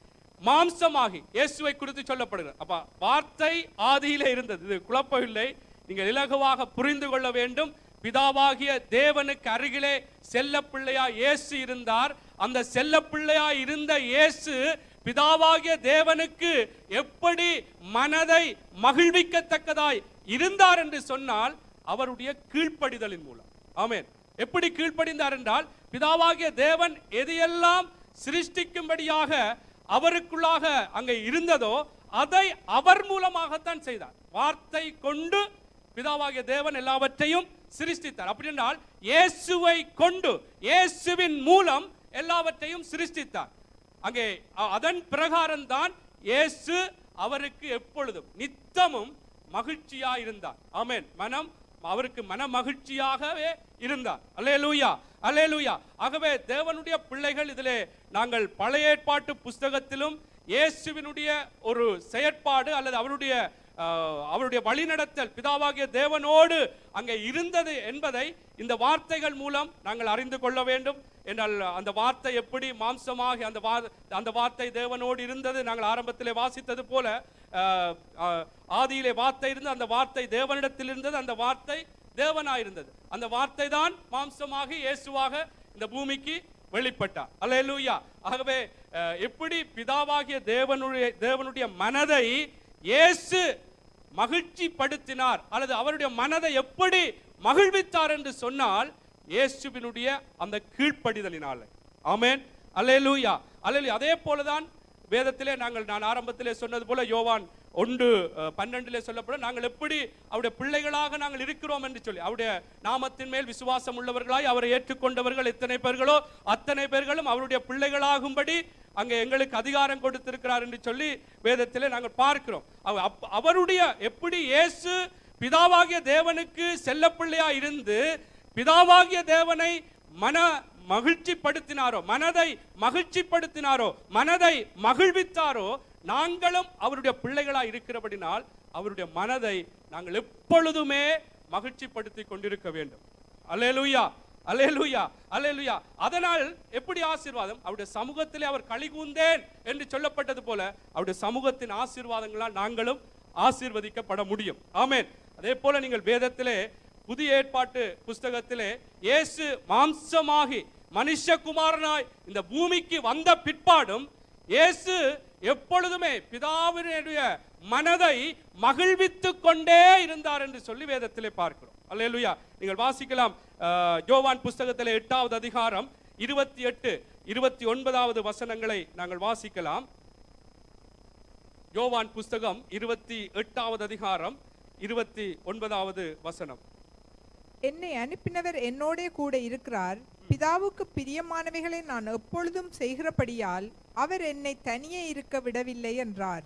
S1: மாம்சமாகி இயேசுவை குறித்து சொல்லப்படுகிறது அப்ப வார்த்தை ஆதியிலே இருந்தது இது குழப்பமில்லை நீங்கள் இலகுவாக புரிந்து கொள்ள வேண்டும் பிதாவாகிய தேவனுக்கு அருகிலே செல்ல பிள்ளையா இயேசு இருந்தார் அந்த செல்ல பிள்ளையா இருந்த இயேசு பிதாவாகிய தேவனுக்கு எப்படி மனதை மகிழ்விக்கத்தக்கதாய் இருந்தார் என்று சொன்னால் அவருடைய கீழ்ப்படிதலின் மூலம் ஆமென் எப்படி கீழ்ப்படிந்தார் என்றால் பிதாவாகிய தேவன் எதையெல்லாம் சிருஷ்டிக்கும்படியாக அவருக்குள்ளாக அங்கே இருந்ததோ அதை அவர் மூலமாகத்தான் செய்தார் வார்த்தை கொண்டு பிதாவாகிய தேவன் எல்லாவற்றையும் சிருஷ்டித்தார் அப்படி என்றால் இயேசுவை கொண்டு இயேசுவின் மூலம் எல்லாவற்றையும் சிருஷ்டித்தார் அங்கே அ- அதன் பிரகாரம் தான் இயேசு அவருக்கு எப்பொழுதும் நித்தமும் மகிழ்ச்சியா இருந்தார் ஆமென் மனம் அவருக்கு மன மகிழ்ச்சியாகவே இருந்தார் அல்லேலூயா அல்லேலூயா ஆகவே தேவனுடைய பிள்ளைகள் இதிலே நாங்கள் பழைய ஏற்பாட்டு புஸ்தகத்திலும் இயேசுவினுடைய ஒரு செயற்பாடு அல்லது அவருடைய அஹ், அவருடைய வழிநடத்தல் பிதாவாகிய தேவனோடு அங்கே இருந்தது என்பதை இந்த வார்த்தைகள் மூலம் நாங்கள் அறிந்து கொள்ள வேண்டும் என்றால் அந்த வார்த்தை எப்படி மாம்சமாகி அந்த வா அந்த வார்த்தை தேவனோடு இருந்தது நாங்கள் ஆரம்பத்திலே வாசித்தது போல அஹ், அஹ், ஆதியிலே வார்த்தை இருந்தது அந்த வார்த்தை தேவனிடத்தில் இருந்தது அந்த வார்த்தை தேவனாயிருந்தது அந்த வார்த்தை தான் மாம்சமாகி இயேசுவாக இந்த பூமிக்கு வெளிப்பட்டார் அல்லேலூயா ஆகவே அஹ், எப்படி பிதாவாகிய தேவனுடைய தேவனுடைய மனதை இயேசு மகிழ்ச்சிப்படுத்தினார் அல்லது அவருடைய மனதை எப்படி மகிழ்வித்தார் என்று சொன்னால் இயேசுவினுடைய அந்த கீழ்ப்படிதலினால ஆமென் அல்லேலூயா அல்லேலூயா அதே போலதான் வேதத்திலே நாங்கள் நான் ஆரம்பத்திலே சொன்னது போல யோவான் ஒன்று அஹ், பன்னெண்டிலே சொல்லப்படும் நாங்கள் எப்படி அவருடைய பிள்ளைகளாக நாங்கள் இருக்கிறோம் என்று சொல்லி அவருடைய நாமத்தின் மேல் விசுவாசம் உள்ளவர்களாய் அவரை ஏற்றுக்கொண்டவர்கள் எத்தனை பேர்களோ அத்தனை பேர்களும் அவருடைய பிள்ளைகளாகும்படி அங்கே எங்களுக்கு அதிகாரம் கொடுத்திருக்கிறார் என்று சொல்லி வேதத்திலே நாங்கள் பார்க்கிறோம் அவ- அப்- அவருடைய எப்படி இயேசு பிதாவாகிய தேவனுக்கு செல்லப்பிள்ளையா இருந்து பிதாவாகிய தேவனை மன மகிழ்ச்சிப்படுத்தினாரோ மனதை மகிழ்ச்சிப்படுத்தினாரோ மனதை மகிழ்வித்தாரோ நாங்களும் அவருடைய பிள்ளைகளா இருக்கிறபடினால் அவருடைய மனதை நாங்கள் எப்பொழுதுமே மகிழ்ச்சிப்படுத்தி கொண்டிருக்க வேண்டும் அல்லேலூயா அல்லேலூயா அல்லேலூயா அதனால் எப்படி ஆசீர்வாதம் அவருடைய சமூகத்திலே அவர் கலிகூந்தேன் என்று சொல்லப்பட்டது போல அவருடைய சமூகத்தின் ஆசீர்வாதங்களால் நாங்களும் ஆசீர்வதிக்கப்பட முடியும் ஆமென் அதே போல நீங்கள் வேதத்திலே புதிய ஏற்பாட்டு புஸ்தகத்திலே இயேசு மாம்சமாகி மனுஷகுமாரனாய் இந்த பூமிக்கு வந்த பிற்பாடும் இயேசு எப்பொழுதுமே பிதாவினுடைய மனதை மகிழ்வித்துக் கொண்டே இருந்தார் என்று சொல்லி வேதத்திலே பார்க்கிறோம் அல்லேலூயா நீங்கள் வாசிக்கலாம் அஹ், யோவான் புஸ்தகத்திலே எட்டாவது அதிகாரம் இருபத்தி எட்டு இருபத்தி ஒன்பதாவது வசனங்களை நாங்கள் வாசிக்கலாம் யோவான் புஸ்தகம் இருபத்தி எட்டாவது அதிகாரம் இருபத்தி ஒன்பதாவது வசனம்
S2: என்னை அனுப்பினவர் என்னோடே கூட இருக்கிறார் பிதாவுக்கு பிரியமானவைகளை நான் எப்பொழுதும் செய்கிறபடியால் அவர் என்னை தனியே இருக்க விடவில்லை என்றார்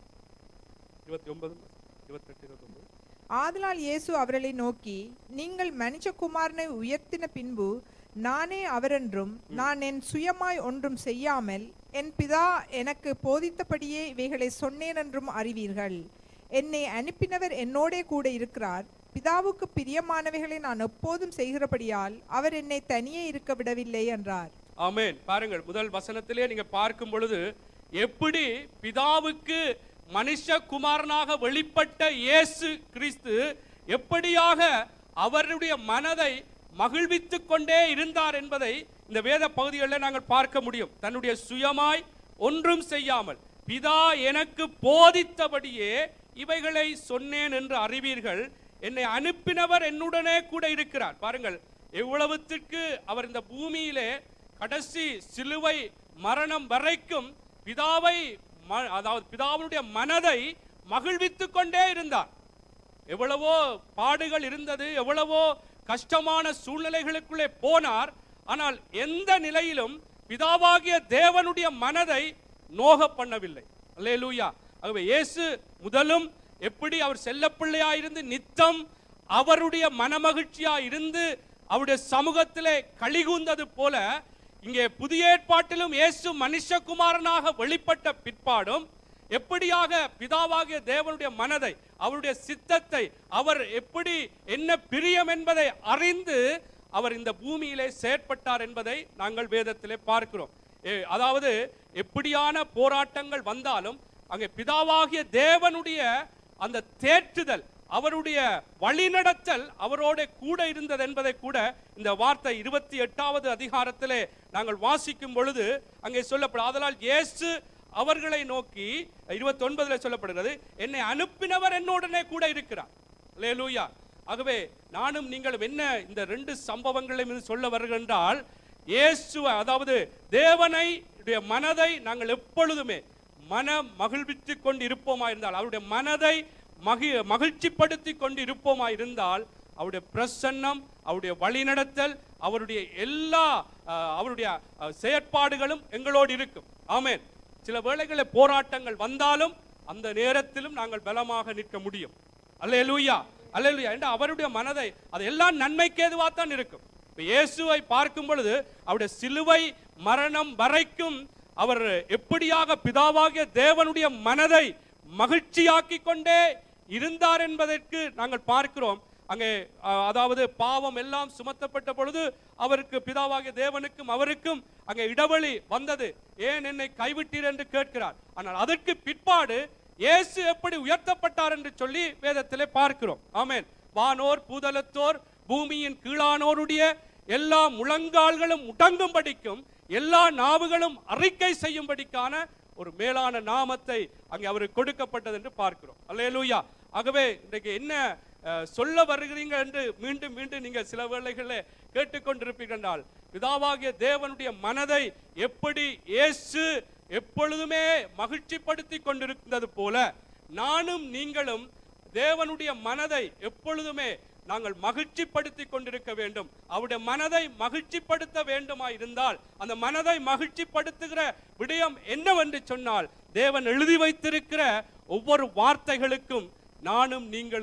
S1: இருபத்தி ஒன்பது இருபத்தெட்டு இருபத்தொன்பது
S2: ஆதலால் இயேசு அவர்களை நோக்கி நீங்கள் மனுஷகுமாரனை உயர்த்தின பின்பு நானே அவரென்றும் நான் என் சுயமாய் ஒன்றும் செய்யாமல் என் பிதா எனக்கு போதித்தபடியே இவைகளை சொன்னேன் என்றும் அறிவீர்கள் என்னை அனுப்பினவர் என்னோடே கூட இருக்கிறார் பிதாவுக்கு பிரியமானவைகளை நான் எப்போதும் செய்கிறபடியால் அவர் என்னை தனியே இருக்க விடவில்லை என்றார்
S1: ஆமென் பாருங்கள் முதல் வசனத்திலே நீங்க பார்க்கும் பொழுது எப்படி பிதாவுக்கு மனுஷகுமாரனாக வெளிப்பட்ட இயேசு கிறிஸ்து எப்படியாக அவருடைய மனதை மகிழ்வித்துக் கொண்டே இருந்தார் என்பதை இந்த வேத பகுதிகளில் நாங்கள் பார்க்க முடியும் தன்னுடைய சுயமாய் ஒன்றும் செய்யாமல் பிதா எனக்கு போதித்தபடியே இவைகளை சொன்னேன் என்று அறிவீர்கள் என்னை அனுப்பினவர் என்னுடனே கூட இருக்கிறார் பாருங்கள் எவ்வளவுத்திற்கு அவர் இந்த பூமியிலே கடைசி சிலுவை மரணம் வரைக்கும் பிதாவை ம- அதாவது பிதாவுடைய மனதை மகிழ்வித்துக் கொண்டே இருந்தார் எவ்வளவோ பாடுகள் இருந்தது எவ்வளவோ கஷ்டமான சூழ்நிலைகளுக்குள்ளே போனார் ஆனால் எந்த நிலையிலும் பிதாவாகிய தேவனுடைய மனதை நோக பண்ணவில்லை அல்லேலூயா ஆகவே இயேசு முதலும் எப்படி அவர் செல்லப்பிள்ளையா இருந்து நித்தம் அவருடைய மனமகிழ்ச்சியா இருந்து அவருடைய சமூகத்திலே கழிகூந்தது போல இங்கே புதிய ஏற்பாட்டிலும் இயேசு மனுஷகுமாரனாக வெளிப்பட்ட பிற்பாடும் எப்படியாக பிதாவாகிய தேவனுடைய மனதை அவருடைய சித்தத்தை அவர் எப்படி என்ன பிரியம் என்பதை அறிந்து அவர் இந்த பூமியிலே செயற்பட்டார் என்பதை நாங்கள் வேதத்திலே பார்க்கிறோம் ஏ, அதாவது எப்படியான போராட்டங்கள் வந்தாலும் அங்கே பிதாவாகிய தேவனுடைய அந்த தேற்றுதல் அவருடைய வழிநடத்தல் அவரோட கூட இருந்தது என்பதை கூட இந்த வார்த்தை இருபத்தி எட்டாவது அதிகாரத்திலே நாங்கள் வாசிக்கும் பொழுது அங்கே சொல்லப்படும் அதனால் இயேசு அவர்களை நோக்கி இருபத்தி ஒன்பதுல சொல்லப்படுகிறது என்னை அனுப்பினவர் என்னுடனே கூட இருக்கிறார் லேலூயா ஆகவே நானும் நீங்களும் என்ன இந்த ரெண்டு சம்பவங்களையும் இது சொல்ல வருகின்றால் இயேசுவை அதாவது தேவனை உடைய மனதை நாங்கள் எப்பொழுதுமே மன மகிழ்வித்து கொண்டு இருப்போமா இருந்தால் அவருடைய மனதை மகி மகிழ்ச்சிப்படுத்தி கொண்டு இருப்போமா இருந்தால் அவருடைய பிரசன்னம் அவருடைய வழிநடத்தல் அவருடைய எல்லா அஹ், அவருடைய அஹ், செயற்பாடுகளும் எங்களோடு இருக்கும் ஆமென் சில வேளைகளில் போராட்டங்கள் வந்தாலும் அந்த நேரத்திலும் நாங்கள் பலமாக நிற்க முடியும் அல்லேலூயா அல்லேலூயா என்று அவருடைய மனதை அது எல்லாம் நன்மைக்கு ஏதுவாக தான் இருக்கும் இப்ப இயேசுவை பார்க்கும் பொழுது அவருடைய சிலுவை மரணம் வரைக்கும் அவர் எப்படியாக பிதாவாகிய தேவனுடைய மனதை மகிழ்ச்சியாக்கி கொண்டே இருந்தார் என்பதற்கு நாங்கள் பார்க்கிறோம் அங்கே அஹ், அதாவது பாவம் எல்லாம் சுமத்தப்பட்ட பொழுது அவருக்கு பிதாவாகிய தேவனுக்கும் அவருக்கும் அங்கே இடைவெளி வந்தது ஏன் என்னை கைவிட்டீர் என்று கேட்கிறார் ஆனால் அதற்கு பிற்பாடு இயேசு எப்படி உயர்த்தப்பட்டார் என்று சொல்லி வேதத்திலே பார்க்கிறோம் ஆமென் வானோர் பூதலத்தோர் பூமியின் கீழானோருடைய எல்லா முழங்கால்களும் முடங்கும்படிக்கும் எல்லா நாவுகளும் அறிக்கை செய்யும்படிக்கான ஒரு மேலான நாமத்தை அங்கே அவருக்கு கொடுக்கப்பட்டது என்று பார்க்கிறோம் அல்லேலூயா ஆகவே இன்றைக்கு என்ன அஹ், சொல்ல வருகிறீங்க என்று மீண்டும் மீண்டும் நீங்கள் சில வேளைகளில் கேட்டுக்கொண்டிருப்பீர்கள் என்றால் பிதாவாகிய தேவனுடைய மனதை எப்படி இயேசு எப்பொழுதுமே மகிழ்ச்சிப்படுத்தி கொண்டிருந்தது போல நானும் நீங்களும் தேவனுடைய மனதை எப்பொழுதுமே நாங்கள் மகிழ்ச்சிப்படுத்தி கொண்டிருக்க வேண்டும் அவருடைய மனதை மகிழ்ச்சிப்படுத்த வேண்டுமா இருந்தால் அந்த மனதை மகிழ்ச்சிப்படுத்துகிற விடயம் என்னவென்று சொன்னால் தேவன் எழுதி வைத்திருக்கிற ஒவ்வொரு வார்த்தைகளுக்கும் நானும் நீங்களும்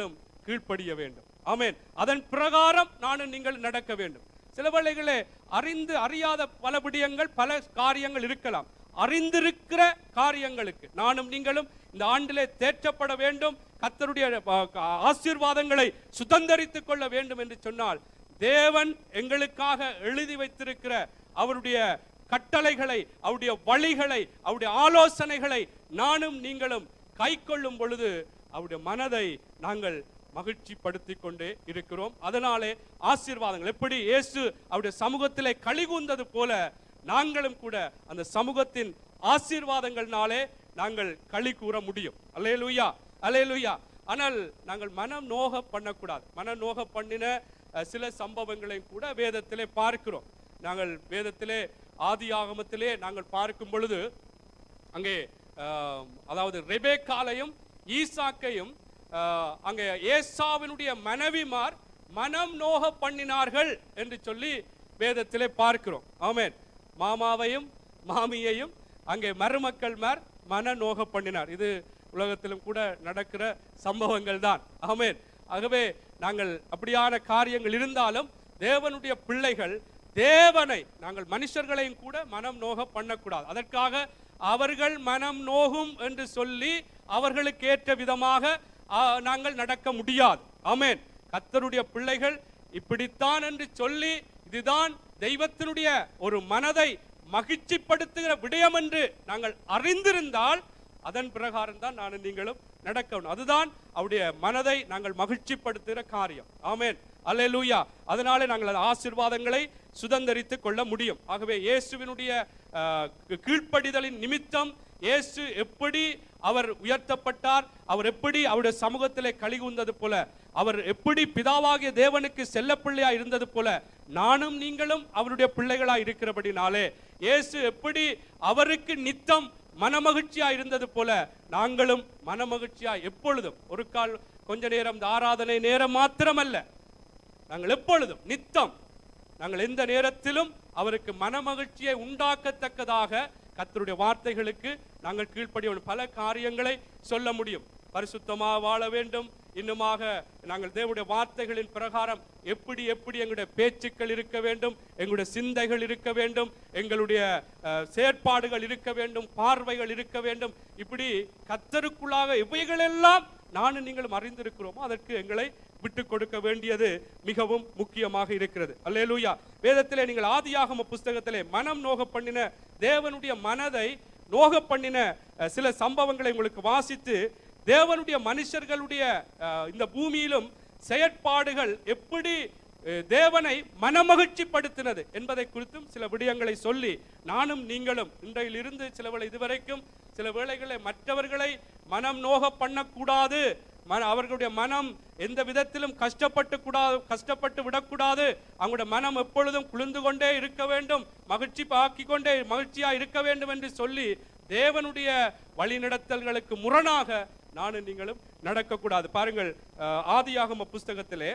S1: கீழ்ப்படிய வேண்டும் ஆமென் அதன் பிரகாரம் நானும் நீங்கள் நடக்க வேண்டும் சில வேளைகளே அறிந்து அறியாத பல விடயங்கள் பல காரியங்கள் இருக்கலாம் அறிந்திருக்கிற காரியங்களுக்கு நானும் நீங்களும் இந்த ஆண்டிலே தேற்றப்பட வேண்டும் கத்தருடைய அஹ், ஆசீர்வாதங்களை சுதந்தரித்துக் கொள்ள வேண்டும் என்று சொன்னால் தேவன் எங்களுக்காக எழுதி வைத்திருக்கிற அவருடைய கட்டளைகளை அவருடைய வழிகளை அவருடைய ஆலோசனைகளை நானும் நீங்களும் கை கொள்ளும் பொழுது அவருடைய மனதை நாங்கள் மகிழ்ச்சிப்படுத்திக் கொண்டே இருக்கிறோம் அதனாலே ஆசீர்வாதங்கள் எப்படி இயேசு அவருடைய சமூகத்திலே கழிகூந்தது போல நாங்களும் கூட அந்த சமூகத்தின் ஆசீர்வாதங்கள்னாலே நாங்கள் களி கூற முடியும் அல்லேலூயா அல்லேலூயா ஆனால் நாங்கள் மனம் நோக பண்ணக்கூடாது மன நோக பண்ணின அஹ், சில சம்பவங்களையும் கூட வேதத்திலே பார்க்கிறோம் நாங்கள் வேதத்திலே ஆதி ஆகமத்திலே நாங்கள் பார்க்கும் பொழுது அங்கே ஆஹ், அதாவது ரெபேக்காலையும் ஈசாக்கையும் ஆஹ், அங்கே ஏசாவினுடைய மனைவிமார் மனம் நோக பண்ணினார்கள் என்று சொல்லி வேதத்திலே பார்க்கிறோம் ஆமென் மாமாவையும் மாமியையும் அங்கே மருமக்கள் மார் மன நோக பண்ணினார் இது உலகத்திலும் கூட நடக்கிற சம்பவங்கள் தான் ஆமென் ஆகவே நாங்கள் அப்படியான காரியங்கள் இருந்தாலும் தேவனுடைய பிள்ளைகள் தேவனை நாங்கள் மனுஷர்களையும் கூட மனம் நோக பண்ணக்கூடாது அதற்காக அவர்கள் மனம் நோகும் என்று சொல்லி அவர்களுக்கு ஏற்ற விதமாக ஆ, நாங்கள் நடக்க முடியாது ஆமென் கத்தருடைய பிள்ளைகள் இப்படித்தான் என்று சொல்லி இதுதான் தெய்வத்தினுடைய ஒரு மனதை மகிழ்ச்சிப்படுத்துகிற விடயம் என்று நாங்கள் அறிந்திருந்தால் அதன் பிரகாரம் தான் நானும் நீங்களும் நடக்கணும் அதுதான் அவருடைய மனதை நாங்கள் மகிழ்ச்சிப்படுத்துகிற காரியம் ஆமென் அல்லேலூயா அதனாலே நாங்கள் அந்த ஆசீர்வாதங்களை சுதந்தரித்துக் கொள்ள முடியும் ஆகவே இயேசுவினுடைய ஆஹ், கீ- கீழ்ப்படிதலின் நிமித்தம் இயேசு எப்படி அவர் உயர்த்தப்பட்டார் அவர் எப்படி அவருடைய சமூகத்திலே கழிகுந்தது போல அவர் எப்படி பிதாவாகிய தேவனுக்கு செல்லப்பிள்ளையா இருந்தது போல நானும் நீங்களும் அவருடைய பிள்ளைகளா இருக்கிறபடினாலே இயேசு எப்படி அவருக்கு நித்தம் மனமகிழ்ச்சியா இருந்தது போல நாங்களும் மனமகிழ்ச்சியா எப்பொழுதும் ஒரு கால் கொஞ்ச நேரம் இந்த ஆராதனை நேரம் மாத்திரமல்ல நாங்கள் எப்பொழுதும் நித்தம் நாங்கள் எந்த நேரத்திலும் அவருக்கு மனமகிழ்ச்சியை உண்டாக்கத்தக்கதாக கர்த்தருடைய வார்த்தைகளுக்கு நாங்கள் கீழ்ப்படிய வேண்டும். பல காரியங்களை சொல்ல முடியும் பரிசுத்தமா வாழ வேண்டும் இன்னுமாக நாங்கள் தேவனுடைய வார்த்தைகளின் பிரகாரம் எப்படி எப்படி எங்களுடைய பேச்சுக்கள் இருக்க வேண்டும் எங்களுடைய சிந்தைகள் இருக்க வேண்டும் எங்களுடைய அஹ், செயற்பாடுகள் இருக்க வேண்டும் பார்வைகள் இருக்க வேண்டும் இப்படி கத்தருக்குள்ளாக இவைகளெல்லாம் நானும் நீங்களும் அறிந்திருக்கிறோமோ அதற்கு எங்களை விட்டு கொடுக்க வேண்டியது மிகவும் முக்கியமாக இருக்கிறது அல்லேலூயா வேதத்திலே நீங்கள் ஆதியாகம புஸ்தகத்திலே மனம் நோக பண்ணின தேவனுடைய மனதை நோக பண்ணின அஹ், சில சம்பவங்களை உங்களுக்கு வாசித்து தேவனுடைய மனுஷர்களுடைய அஹ், இந்த பூமியிலும் செயற்பாடுகள் எப்படி அஹ், தேவனை மனமகிழ்ச்சிப்படுத்தினது என்பதை குறித்தும் சில விடயங்களை சொல்லி நானும் நீங்களும் இன்றையிலிருந்து சில வேளை இதுவரைக்கும் சில வேளைகளை மற்றவர்களை மனம் நோக பண்ணக்கூடாது மன அவர்களுடைய மனம் எந்த விதத்திலும் கஷ்டப்பட்டு கூடாது கஷ்டப்பட்டு விடக்கூடாது அவங்களுடைய மனம் எப்பொழுதும் குளிர்ந்து கொண்டே இருக்க வேண்டும் மகிழ்ச்சி ஆக்கிக் கொண்டே மகிழ்ச்சியா இருக்க வேண்டும் என்று சொல்லி தேவனுடைய வழிநடத்தல்களுக்கு முரணாக நானும் நீங்களும் நடக்கக்கூடாது பாருங்கள் அஹ், ஆதியாகம புஸ்தகத்திலே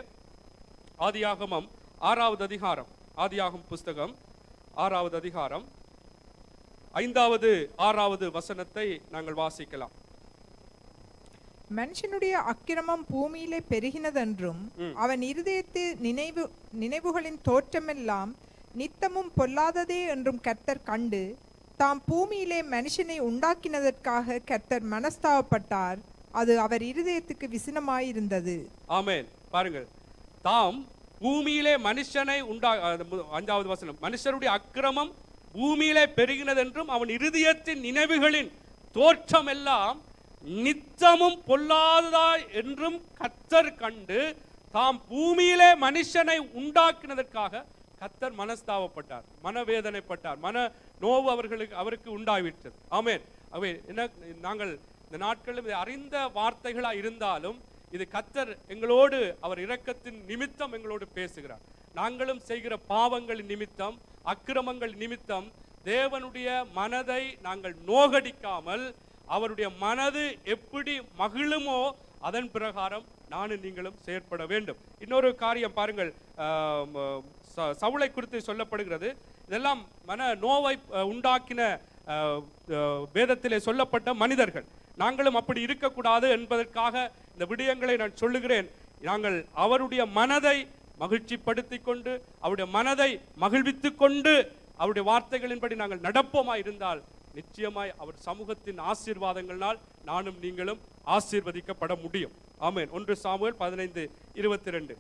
S1: ஆதியாகமம் ஆறாவது அதிகாரம் ஆதியாகம புஸ்தகம் ஆறாவது அதிகாரம் ஐந்தாவது ஆறாவது வசனத்தை நாங்கள் வாசிக்கலாம்
S2: மனுஷனுடைய அக்கிரமம் பூமியிலே பெருகினதென்றும் அவன் இருதயத்து நினைவு நினைவுகளின் தோற்றமெல்லாம் நித்தமும் பொல்லாததே என்றும் கர்த்தர் கண்டு தாம் பூமியிலே மனுஷனை உண்டாக்கினதற்காக கர்த்தர் மனஸ்தாபப்பட்டார் அது அவர் இருதயத்துக்கு விசினமாயிருந்தது
S1: ஆமென் பாருங்கள் தாம் பூமியிலே மனுஷனை உண்டா அது மு- அஞ்சாவது வசனம் மனுஷருடைய அக்கிரமம் பூமியிலே பெருகினதென்றும் அவன் இருதயத்தின் நினைவுகளின் தோற்றம் எல்லாம் நித்தமும் பொல்லாததாய் என்றும் கத்தர் கண்டு தாம் பூமியிலே மனுஷனை உண்டாக்கினதற்காக கத்தர் மனஸ்தாபப்பட்டார் மனவேதனைப்பட்டார் மன நோவு அவர்களுக்கு அவருக்கு உண்டாவிட்டது ஆமென் அவை என்ன நாங்கள் இந்த நாட்களில் இதை அறிந்த வார்த்தைகளா இருந்தாலும் இது கத்தர் எங்களோடு அவர் இரக்கத்தின் நிமித்தம் எங்களோடு பேசுகிறார் நாங்களும் செய்கிற பாவங்களின் நிமித்தம் அக்கிரமங்கள் நிமித்தம் தேவனுடைய மனதை நாங்கள் நோகடிக்காமல் அவருடைய மனது எப்படி மகிழுமோ அதன் பிரகாரம் நானும் நீங்களும் செயற்பட வேண்டும் இன்னொரு காரியம் பாருங்கள் ஆம், ச- சவுலை குறித்து சொல்லப்படுகிறது இதெல்லாம் மன நோவை அஹ், உண்டாக்கின அஹ், அஹ், வேதத்திலே சொல்லப்பட்ட மனிதர்கள் நாங்களும் அப்படி இருக்கக்கூடாது என்பதற்காக இந்த விடயங்களை நான் சொல்லுகிறேன் நாங்கள் அவருடைய மனதை மகிழ்ச்சிப்படுத்திக் கொண்டு அவருடைய மனதை மகிழ்வித்துக் கொண்டு அவருடைய வார்த்தைகளின்படி நாங்கள் நடப்போமா இருந்தால் நிச்சயமாய் அவர் சமூகத்தின் ஆசீர்வாதங்களால் நானும் நீங்களும் ஆசீர்வதிக்கப்பட முடியும் ஆமென் ஒன்று சாமுவேல் பதினைந்து இருபத்தி ரெண்டு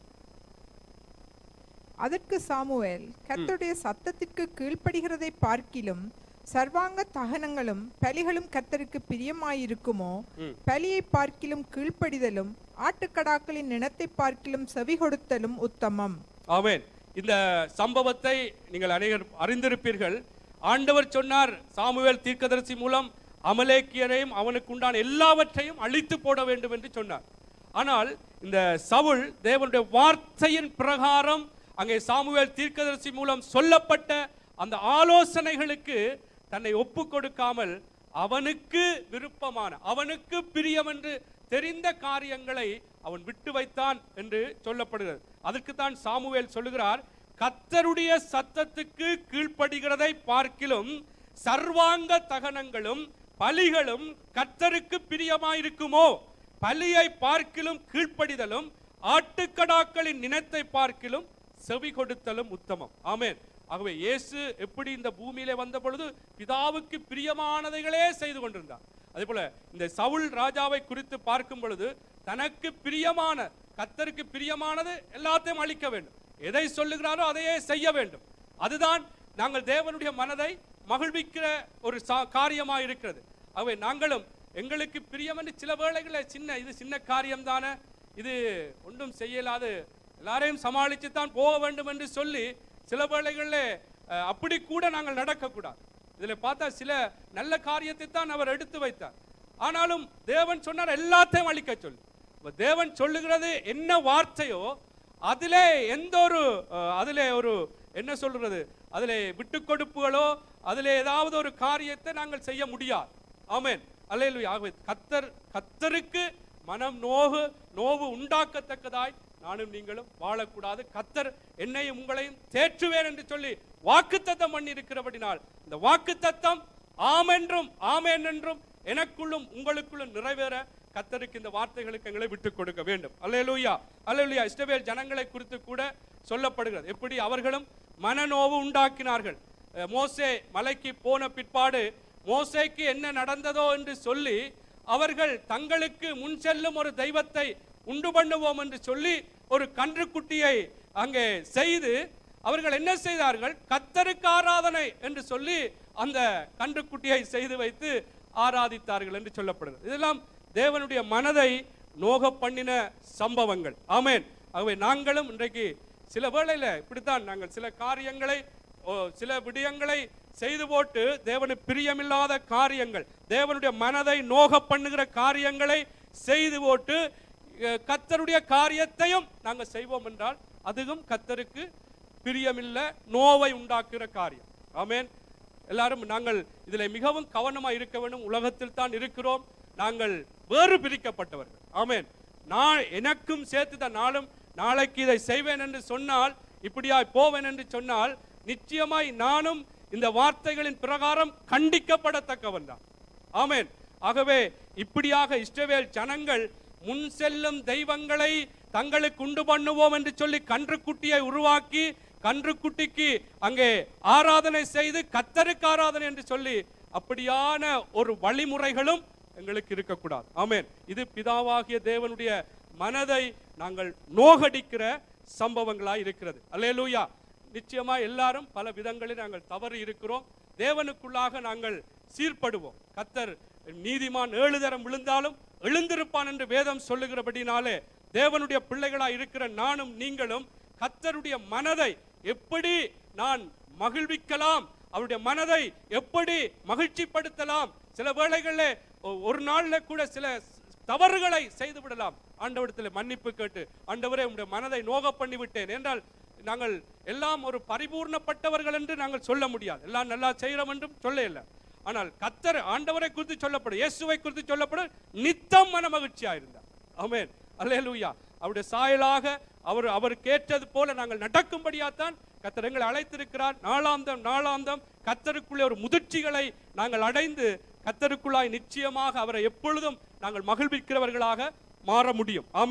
S2: அதற்கு சாமுவேல் கர்த்தருடைய சத்தத்திற்கு கீழ்ப்படுகிறதை பார்க்கிலும் சர்வாங்க தகனங்களும் பலிகளும் கர்த்தருக்கு பிரியமாயிருக்குமோ
S1: ம்.
S2: பலியை பார்க்கிலும் கீழ்ப்படிதலும் ஆட்டுக்கடாக்களின் நினத்தை பார்க்கிலும் செவி கொடுத்தலும் உத்தமம்
S1: ஆமென் இந்த சம்பவத்தை நீங்கள் அனைவர் அறிந்திருப்பீர்கள் ஆண்டவர் சொன்னார் சாமுவேல் தீர்க்கதரிசி மூலம் அமலேக்கியரையும் அவனுக்கு உண்டான எல்லாவற்றையும் அழித்து போட வேண்டும் என்று சொன்னார் ஆனால் இந்த சவுல் தேவனுடைய வார்த்தையின் பிரகாரம் அங்கே சாமுவேல் தீர்க்கதரிசி மூலம் சொல்லப்பட்ட அந்த ஆலோசனைகளுக்கு தன்னை ஒப்பு கொடுக்காமல் அவனுக்கு விருப்பமான அவனுக்கு பிரியம் என்று தெரிந்த காரியங்களை அவன் விட்டு வைத்தான் என்று சொல்லப்படுகிறது அதற்கு தான் சாமுவேல் சொல்லுகிறார் கத்தருடைய சத்தத்துக்கு கீழ்ப்படுகிறதை பார்க்கிலும் சர்வாங்க தகனங்களும் பலிகளும் கத்தருக்கு பிரியமாயிருக்குமோ பலியை பார்க்கிலும் கீழ்ப்படிதலும் ஆட்டுக்கடாக்களின் நினத்தை பார்க்கிலும் செவி கொடுத்தலும் உத்தமம் ஆமென் ஆகவே இயேசு எப்படி இந்த பூமியிலே வந்த பொழுது பிதாவுக்கு பிரியமானதைகளே செய்து கொண்டிருந்தார் அதே போல இந்த சவுல் ராஜாவை குறித்து பார்க்கும் பொழுது தனக்கு பிரியமான கத்தருக்கு பிரியமானது எல்லாத்தையும் அளிக்க வேண்டும் எதை சொல்லுகிறாரோ அதையே செய்ய வேண்டும் அதுதான் நாங்கள் தேவனுடைய மனதை மகிழ்விக்கிற ஒரு சா- காரியமா இருக்கிறது ஆகவே நாங்களும் எங்களுக்கு பிரியம் என்று சில வேளைகளில் சின்ன இது சின்ன காரியம் தானே இது ஒன்றும் செய்யலாது எல்லாரையும் சமாளித்து தான் போக வேண்டும் என்று சொல்லி சில வேளைகளில் அஹ், அப்படி கூட நாங்கள் நடக்கக்கூடாது இதில் பார்த்தா சில நல்ல காரியத்தை தான் அவர் எடுத்து வைத்தார் ஆனாலும் தேவன் சொன்னார் எல்லாத்தையும் அழிக்க சொல்லி அப்ப தேவன் சொல்லுகிறது என்ன வார்த்தையோ அதிலே எந்த ஒரு அஹ், அதிலே ஒரு என்ன சொல்றது அதிலே விட்டு கொடுப்புகளோ அதிலே ஏதாவது ஒரு காரியத்தை நாங்கள் செய்ய முடியாது ஆமென் அல்லேலூயா ஆகவே கத்தர் கத்தருக்கு மனம் நோவு நோவு உண்டாக்கத்தக்கதாய் நானும் நீங்களும் வாழக்கூடாது கத்தர் என்னையும் உங்களையும் தேற்றுவேன் என்று சொல்லி வாக்குத்தத்தம் பண்ணி இருக்கிறபடினால் இந்த வாக்குத்தத்தம் ஆமென்றும் ஆமென் என்றும் எனக்குள்ளும் உங்களுக்குள்ளும் நிறைவேற கத்தருக்கு இந்த வார்த்தைகளுக்கு எங்களை விட்டுக் கொடுக்க வேண்டும் அல்லேலூயா அல்லேலூயா இஸ்ரவேல் ஜனங்களை குறித்து கூட சொல்லப்படுகிறது எப்படி அவர்களும் மனநோவு உண்டாக்கினார்கள் அஹ் மோசே மலைக்கு போன பிற்பாடு மோசேக்கு என்ன நடந்ததோ என்று சொல்லி அவர்கள் தங்களுக்கு முன் செல்லும் ஒரு தெய்வத்தை உண்டு பண்ணுவோம் என்று சொல்லி ஒரு கன்றுக்குட்டியை அங்கே செய்து அவர்கள் என்ன செய்தார்கள் கத்தருக்கு ஆராதனை என்று சொல்லி அந்த கன்றுக்குட்டியை செய்து வைத்து ஆராதித்தார்கள் என்று சொல்லப்படுகிறது இதெல்லாம் தேவனுடைய மனதை நோக பண்ணின சம்பவங்கள் ஆமென் ஆகவே நாங்களும் இன்றைக்கு சில வேளையில இப்படித்தான் நாங்கள் சில காரியங்களை ஓ, சில விடயங்களை செய்து போட்டு தேவனுக்கு பிரியமில்லாத காரியங்கள் தேவனுடைய மனதை நோக பண்ணுகிற காரியங்களை செய்து போட்டு அஹ், கர்த்தருடைய காரியத்தையும் நாங்கள் செய்வோம் என்றால் அதுவும் கத்தருக்கு பிரியமில்லை நோவை உண்டாக்குகிற காரியம் ஆமென் எல்லாரும் நாங்கள் இதில் மிகவும் கவனமாக இருக்க வேண்டும் உலகத்தில் தான் இருக்கிறோம் நாங்கள் வேறு பிரிக்கப்பட்டவர்கள் ஆமென் நான் எனக்கும் சேர்த்து தான் நாளும் நாளைக்கு இதை செய்வேன் என்று சொன்னால் இப்படியாய் போவேன் என்று சொன்னால் நிச்சயமாய் நானும் இந்த வார்த்தைகளின் பிரகாரம் கண்டிக்கப்படத்தக்கவன் தான் ஆமென் ஆகவே இப்படியாக இஸ்ரவேல் ஜனங்கள் முன் செல்லும் தெய்வங்களை தங்களுக்கு உண்டு பண்ணுவோம் என்று சொல்லி கன்றுக்குட்டியை உருவாக்கி கன்றுக்குட்டிக்கு அங்கே ஆராதனை செய்து கத்தருக்கு ஆராதனை என்று சொல்லி அப்படியான ஒரு வழிமுறைகளும் எங்களுக்கு இருக்கக்கூடாது ஆமென் இது பிதாவாகிய தேவனுடைய மனதை நாங்கள் நோகடிக்கிற சம்பவங்களாய் இருக்கிறது அல்லேலூயா நிச்சயமா எல்லாரும் பல விதங்களில் நாங்கள் தவறு இருக்கிறோம் தேவனுக்குள்ளாக நாங்கள் சீர்படுவோம் கத்தர் நீதிமான் ஏழு தரம் விழுந்தாலும் எழுந்திருப்பான் என்று வேதம் சொல்லுகிறபடினாலே தேவனுடைய பிள்ளைகளாய் இருக்கிற நானும் நீங்களும் கத்தருடைய மனதை எப்படி நான் மகிழ்விக்கலாம் அவருடைய மனதை எப்படி மகிழ்ச்சிப்படுத்தலாம் சில வேளைகளில் ஒ- ஒரு நாள்ல கூட சில தவறுகளை செய்து விடலாம் ஆண்டவரிடத்தில் மன்னிப்பு கேட்டு ஆண்டவரே உங்களுடைய மனதை நோக பண்ணி விட்டேன் என்றால் நாங்கள் எல்லாம் ஒரு பரிபூர்ணப்பட்டவர்கள் என்று நாங்கள் சொல்ல முடியாது எல்லாம் நல்லா செய்கிறோம் என்றும் சொல்ல இல்லை ஆனால் கத்தர் ஆண்டவரை குறித்து சொல்லப்படும் இயேசுவை குறித்து சொல்லப்படும் நித்தம் மன மகிழ்ச்சியா இருந்தார் ஆமென் அல்லேலூயா அவருடைய சாயலாக அவர் அவருக்கு ஏற்றது போல நாங்கள் நடக்கும்படியாத்தான் கத்தர் எங்களை அழைத்திருக்கிறார் நாளாந்தம் நாளாந்தம் கத்தருக்குள்ளே ஒரு முதிர்ச்சிகளை நாங்கள் அடைந்து கத்தருக்குள்ளாய் நிச்சயமாக அவரை எப்பொழுதும் நாங்கள் மகிழ்விக்கிறவர்களாக மாற முடியும் ஆமென்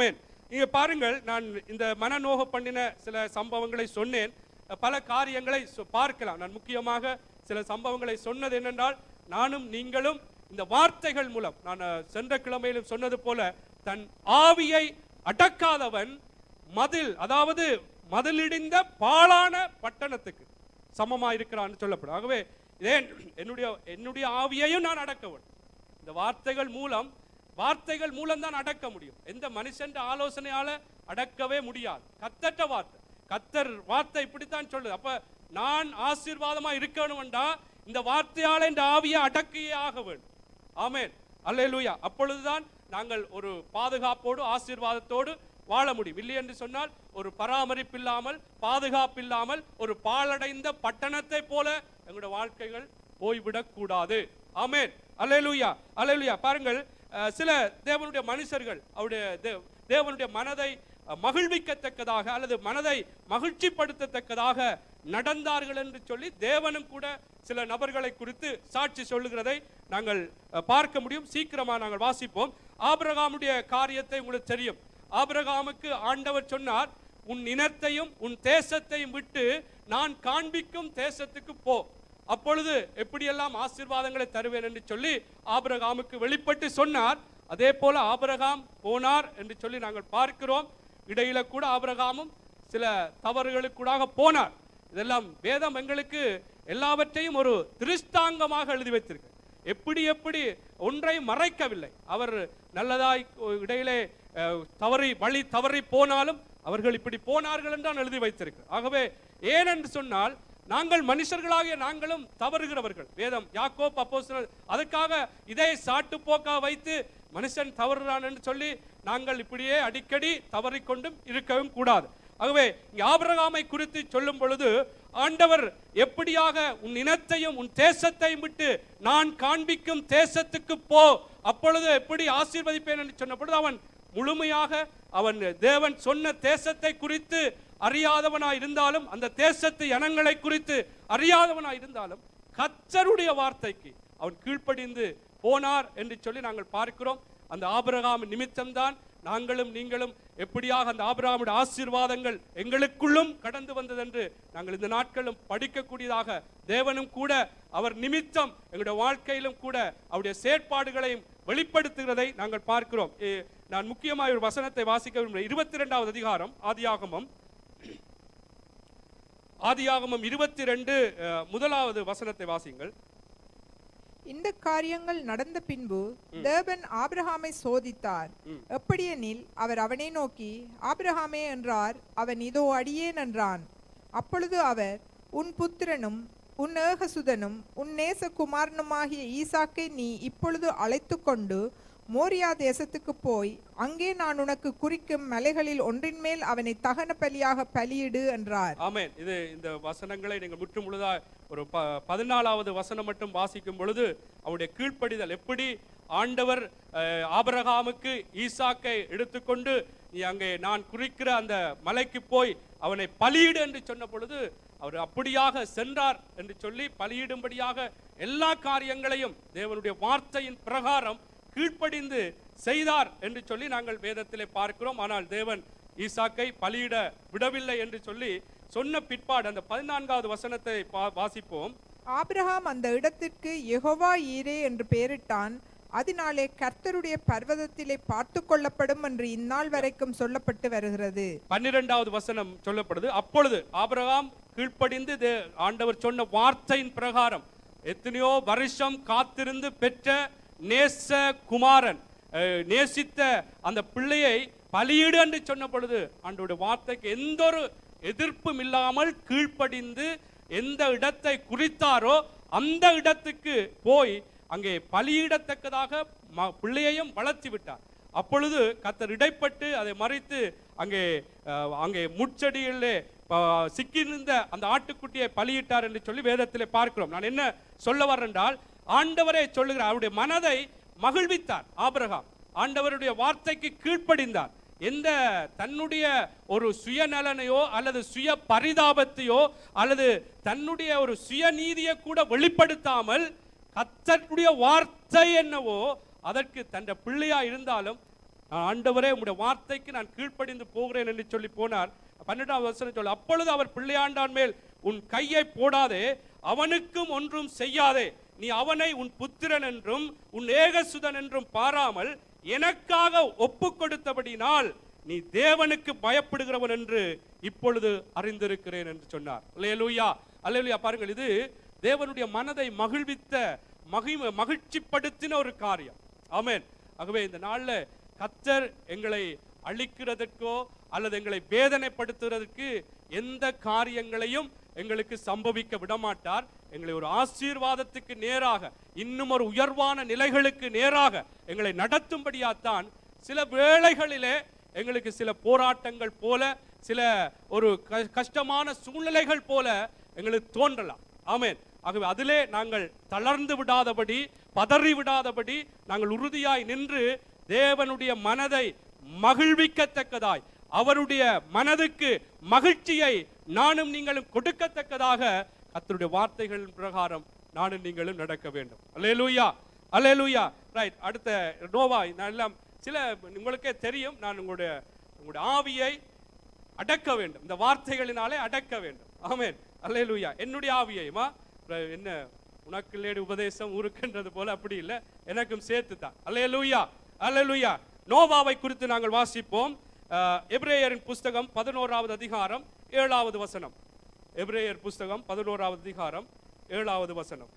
S1: இங்க பாருங்கள் நான் இந்த மனநோக பண்ணின சில சம்பவங்களை சொன்னேன் பல காரியங்களை சொ- பார்க்கலாம் நான் முக்கியமாக சில சம்பவங்களை சொன்னது என்னென்றால் நானும் நீங்களும் இந்த வார்த்தைகள் மூலம் நான் அஹ், சென்ற கிழமையிலும் சொன்னது போல தன் ஆவியை அடக்காதவன் மதில் அதாவது மதிலிடிந்த பாழான பட்டணத்துக்கு சமமா இருக்கிறான்னு சொல்லப்படும் ஆகவே ஏன் என்னுடைய என்னுடைய ஆவியையும் நான் அடக்க வேண்டும் இந்த வார்த்தைகள் மூலம் வார்த்தைகள் மூலம் தான் அடக்க முடியும் எந்த மனுஷன் ஆலோசனையால அடக்கவே முடியாது கத்தட்ட வார்த்தை கத்தர் வார்த்தை இப்படித்தான் சொல்லுது அப்ப நான் ஆசீர்வாதமா இருக்கணும்டா இந்த வார்த்தையால இந்த ஆவியை அடக்கியே ஆக வேண்டும் ஆமென் அல்லேலூயா அப்பொழுதுதான் நாங்கள் ஒரு பாதுகாப்போடு ஆசீர்வாதத்தோடு வாழ முடியும் இல்லை என்று சொன்னால் ஒரு பராமரிப்பு இல்லாமல் பாதுகாப்பு இல்லாமல் ஒரு பாழடைந்த பட்டணத்தை போல எங்களுடைய வாழ்க்கைகள் போய்விடக் கூடாது ஆமென் அல்லேலூயா அல்லேலூயா பாருங்கள் அஹ், சில தேவனுடைய மனுஷர்கள் அவருடைய தே- தேவனுடைய மனதை அஹ், மகிழ்விக்கத்தக்கதாக அல்லது மனதை மகிழ்ச்சிப்படுத்தத்தக்கதாக நடந்தார்கள் என்று சொல்லி தேவனும் கூட சில நபர்களை குறித்து சாட்சி சொல்லுகிறதை நாங்கள் அஹ், பார்க்க முடியும் சீக்கிரமா நாங்கள் வாசிப்போம் ஆபிரகாமுடைய காரியத்தை உங்களுக்கு தெரியும் ஆபிரகாமுக்கு ஆண்டவர் சொன்னார் உன் இனத்தையும் உன் தேசத்தையும் விட்டு நான் காண்பிக்கும் தேசத்துக்கு போ அப்பொழுது எப்படியெல்லாம் ஆசீர்வாதங்களை தருவேன் என்று சொல்லி ஆபிரகாமுக்கு வெளிப்பட்டு சொன்னார் அதே போல ஆபிரகாம் போனார் என்று சொல்லி நாங்கள் பார்க்கிறோம் இடையில கூட ஆபிரகாமும் சில தவறுகளுக்கூடாக போனார் இதெல்லாம் வேதம் எங்களுக்கு எல்லாவற்றையும் ஒரு திருஷ்டாங்கமாக எழுதி வைத்திருக்கு எப்படி எப்படி ஒன்றை மறைக்கவில்லை அவர் நல்லதாய் இடையிலே அஹ், தவறி வழி தவறி போனாலும் அவர்கள் இப்படி போனார்கள் என்று தான் எழுதி வைத்திருக்கு ஆகவே ஏனென்று சொன்னால் நாங்கள் மனுஷர்களாகிய நாங்களும் தவறுகிறவர்கள் வேதம் யாக்கோப் அப்போஸ்தலர் அதுக்காக இதை சாட்டு போக்கா வைத்து மனுஷன் தவறுறான் என்று சொல்லி நாங்கள் இப்படியே அடிக்கடி தவறிக்கொண்டும் இருக்கவும் கூடாது ஆகவே இங்கே ஆபிரகாமை குறித்து சொல்லும் பொழுது ஆண்டவர் எப்படியாக உன் இனத்தையும் உன் தேசத்தையும் விட்டு நான் காண்பிக்கும் தேசத்துக்கு போ அப்பொழுது எப்படி ஆசீர்வதிப்பேன் என்று சொன்ன பொழுது அவன் முழுமையாக அவன் தேவன் சொன்ன தேசத்தை குறித்து அறியாதவனாய் இருந்தாலும் அந்த தேசத்து இனங்களை குறித்து அறியாதவனாய் இருந்தாலும் கத்தருடைய வார்த்தைக்கு அவன் கீழ்ப்படிந்து போனார் என்று சொல்லி நாங்கள் பார்க்கிறோம் அந்த ஆபிரகாம் நிமித்தம்தான் நாங்களும் நீங்களும் எப்படியாக அந்த ஆபிரகாமுடைய ஆசீர்வாதங்கள் எங்களுக்குள்ளும் கடந்து வந்ததென்று நாங்கள் இந்த நாட்களும் படிக்கக்கூடியதாக தேவனும் கூட அவர் நிமித்தம் எங்களுடைய வாழ்க்கையிலும் கூட அவருடைய செயற்பாடுகளையும் வெளிப்படுத்துகிறதை நாங்கள் பார்க்கிறோம் ஏ, நான் முக்கியமாக ஒரு வசனத்தை வாசிக்க விரும்புகிறேன் இருபத்தி ரெண்டாவது அதிகாரம் ஆதியாகமம் ஆதியாகமம் இருபத்தி ரெண்டு முதலாவது வசனத்தை வாசிங்கள்
S2: இந்த காரியங்கள் நடந்த பின்பு தேவன் ஆபிரகாமை சோதித்தார் எப்படியெனில் அவர் அவனை நோக்கி ஆபிரகாமே என்றார் அவன் இதோ அடியேன் என்றான் அப்பொழுது அவர் உன் புத்திரனும் உன் ஏகசுதனும் உன் நேசகுமாரனுமாகிய ஈசாக்கை நீ இப்பொழுது அழைத்து கொண்டு மோரியா தேசத்துக்கு போய் அங்கே நான் உனக்கு குறிக்கும் மலைகளில் ஒன்றின் மேல் அவனை தகன பலியாக பலியிடு என்றார்
S1: ஆமென் இது இந்த வசனங்களை நீங்கள் முற்று முழுதா ஒரு ப பதினாலாவது வசனம் மட்டும் வாசிக்கும் பொழுது அவருடைய கீழ்ப்படிதல் எப்படி ஆண்டவர் அஹ், ஆபிரகாமுக்கு ஈசாக்கை எடுத்துக்கொண்டு நீ அங்கே நான் குறிக்கிற அந்த மலைக்கு போய் அவனை பலியிடு என்று சொன்ன பொழுது அவர் அப்படியாக சென்றார் என்று சொல்லி பலியிடும்படியாக எல்லா காரியங்களையும் தேவனுடைய வார்த்தையின் பிரகாரம் கீழ்ப்படிந்து செய்தார் என்று சொல்லி நாங்கள் வேதத்திலே பார்க்கிறோம் ஆனால் தேவன் ஈசாக்கை பலியிட விடவில்லை என்று சொல்லி சொன்ன பிற்பாடு அந்த பதினான்காவது வசனத்தை பா- வாசிப்போம்
S2: ஆபிரகாம் அந்த இடத்திற்கு யெகோவா ஈரே என்று பெயரிட்டான் அதனாலே கர்த்தருடைய பர்வதத்திலே பார்த்து கொள்ளப்படும் என்று இந்நாள் வரைக்கும் சொல்லப்பட்டு வருகிறது
S1: பன்னிரெண்டாவது வசனம் சொல்லப்படுது அப்பொழுது ஆபிரகாம் கீழ்ப்படிந்து தே- ஆண்டவர் சொன்ன வார்த்தையின் பிரகாரம் எத்தனையோ வருஷம் காத்திருந்து பெற்ற நேச குமாரன் அஹ், நேசித்த அந்த பிள்ளையை பலியிடு என்று சொன்ன பொழுது ஆண்டவருடைய வார்த்தைக்கு எந்த ஒரு எதிர்ப்பும் இல்லாமல் கீழ்ப்படிந்து எந்த இடத்தை குறித்தாரோ அந்த இடத்துக்கு போய் அங்கே பலியிடத்தக்கதாக ம- பிள்ளையையும் வளர்த்தி விட்டார் அப்பொழுது கத்தர் இடைப்பட்டு அதை மறைத்து அங்கே அஹ், அங்கே முட்செடியிலே அஹ், சிக்கியிருந்த அந்த ஆட்டுக்குட்டியை பலியிட்டார் என்று சொல்லி வேதத்திலே பார்க்கிறோம் நான் என்ன சொல்ல வர்றேன்றால் ஆண்டவரே சொல்லுகிறார் அவருடைய மனதை மகிழ்வித்தார் ஆபிரகாம் ஆண்டவருடைய வார்த்தைக்கு கீழ்ப்படிந்தார் எந்த தன்னுடைய ஒரு சுயநலனையோ அல்லது சுய பரிதாபத்தையோ அல்லது தன்னுடைய ஒரு சுயநீதியை கூட வெளிப்படுத்தாமல் கத்தருடைய வார்த்தை என்னவோ அதற்கு தன் பிள்ளையா இருந்தாலும் நான் ஆண்டவரே உம்முடைய வார்த்தைக்கு நான் கீழ்ப்படிந்து போகிறேன் என்று சொல்லி போனார் பன்னெண்டாவது வசனம் சொல்ல அப்பொழுது அவர் பிள்ளையாண்டான் மேல் உன் கையை போடாதே அவனுக்கும் ஒன்றும் செய்யாதே நீ அவனை உன் புத்திரன் என்றும் உன் ஏகசுதன் என்றும் பாராமல் எனக்காக ஒப்பு கொடுத்தபடினால் நீ தேவனுக்கு பயப்படுகிறவன் என்று இப்பொழுது அறிந்திருக்கிறேன் என்று சொன்னார் அல்லேலூயா அல்லேலூயா பாருங்கள் இது தேவனுடைய மனதை மகிழ்வித்த மகிம மகிழ்ச்சிப்படுத்தின ஒரு காரியம் ஆமென் ஆகவே இந்த நாள்ல கத்தர் எங்களை அழிக்கிறதற்கோ அல்லது எங்களை வேதனைப்படுத்துவதற்கு எந்த காரியங்களையும் எங்களுக்கு சம்பவிக்க விடமாட்டார் எங்களை ஒரு ஆசீர்வாதத்துக்கு நேராக இன்னும் ஒரு உயர்வான நிலைகளுக்கு நேராக எங்களை நடத்தும்படியாத்தான் சில வேளைகளிலே எங்களுக்கு சில போராட்டங்கள் போல சில ஒரு க- கஷ்டமான சூழ்நிலைகள் போல எங்களுக்கு தோன்றலாம் ஆமென் ஆகவே அதிலே நாங்கள் தளர்ந்து விடாதபடி பதறி விடாதபடி நாங்கள் உறுதியாய் நின்று தேவனுடைய மனதை மகிழ்விக்கத்தக்கதாய் அவருடைய மனதுக்கு மகிழ்ச்சியை நானும் நீங்களும் கொடுக்கத்தக்கதாக கர்த்தருடைய வார்த்தைகளின் பிரகாரம் நானும் நீங்களும் நடக்க வேண்டும் அல்லேலூயா அல்லேலூயா ரைட் அடுத்த நோவா நான் எல்லாம் சில உங்களுக்கே தெரியும் நான் உங்களுடைய உங்களுடைய ஆவியை அடக்க வேண்டும் இந்த வார்த்தைகளினாலே அடக்க வேண்டும் ஆமென் அல்லேலூயா என்னுடைய ஆவியைமா என்ன உனக்கு லேடி உபதேசம் உருக்குன்றது போல அப்படி இல்லை எனக்கும் சேர்த்து தான் அல்லேலூயா அல்லேலூயா நோவாவை குறித்து நாங்கள் வாசிப்போம் அஹ், எபிரேயரின் புஸ்தகம் பதினோராவது அதிகாரம் ஏழாவது வசனம் எபிரேயர் புஸ்தகம் பதினோராவது அதிகாரம் ஏழாவது வசனம்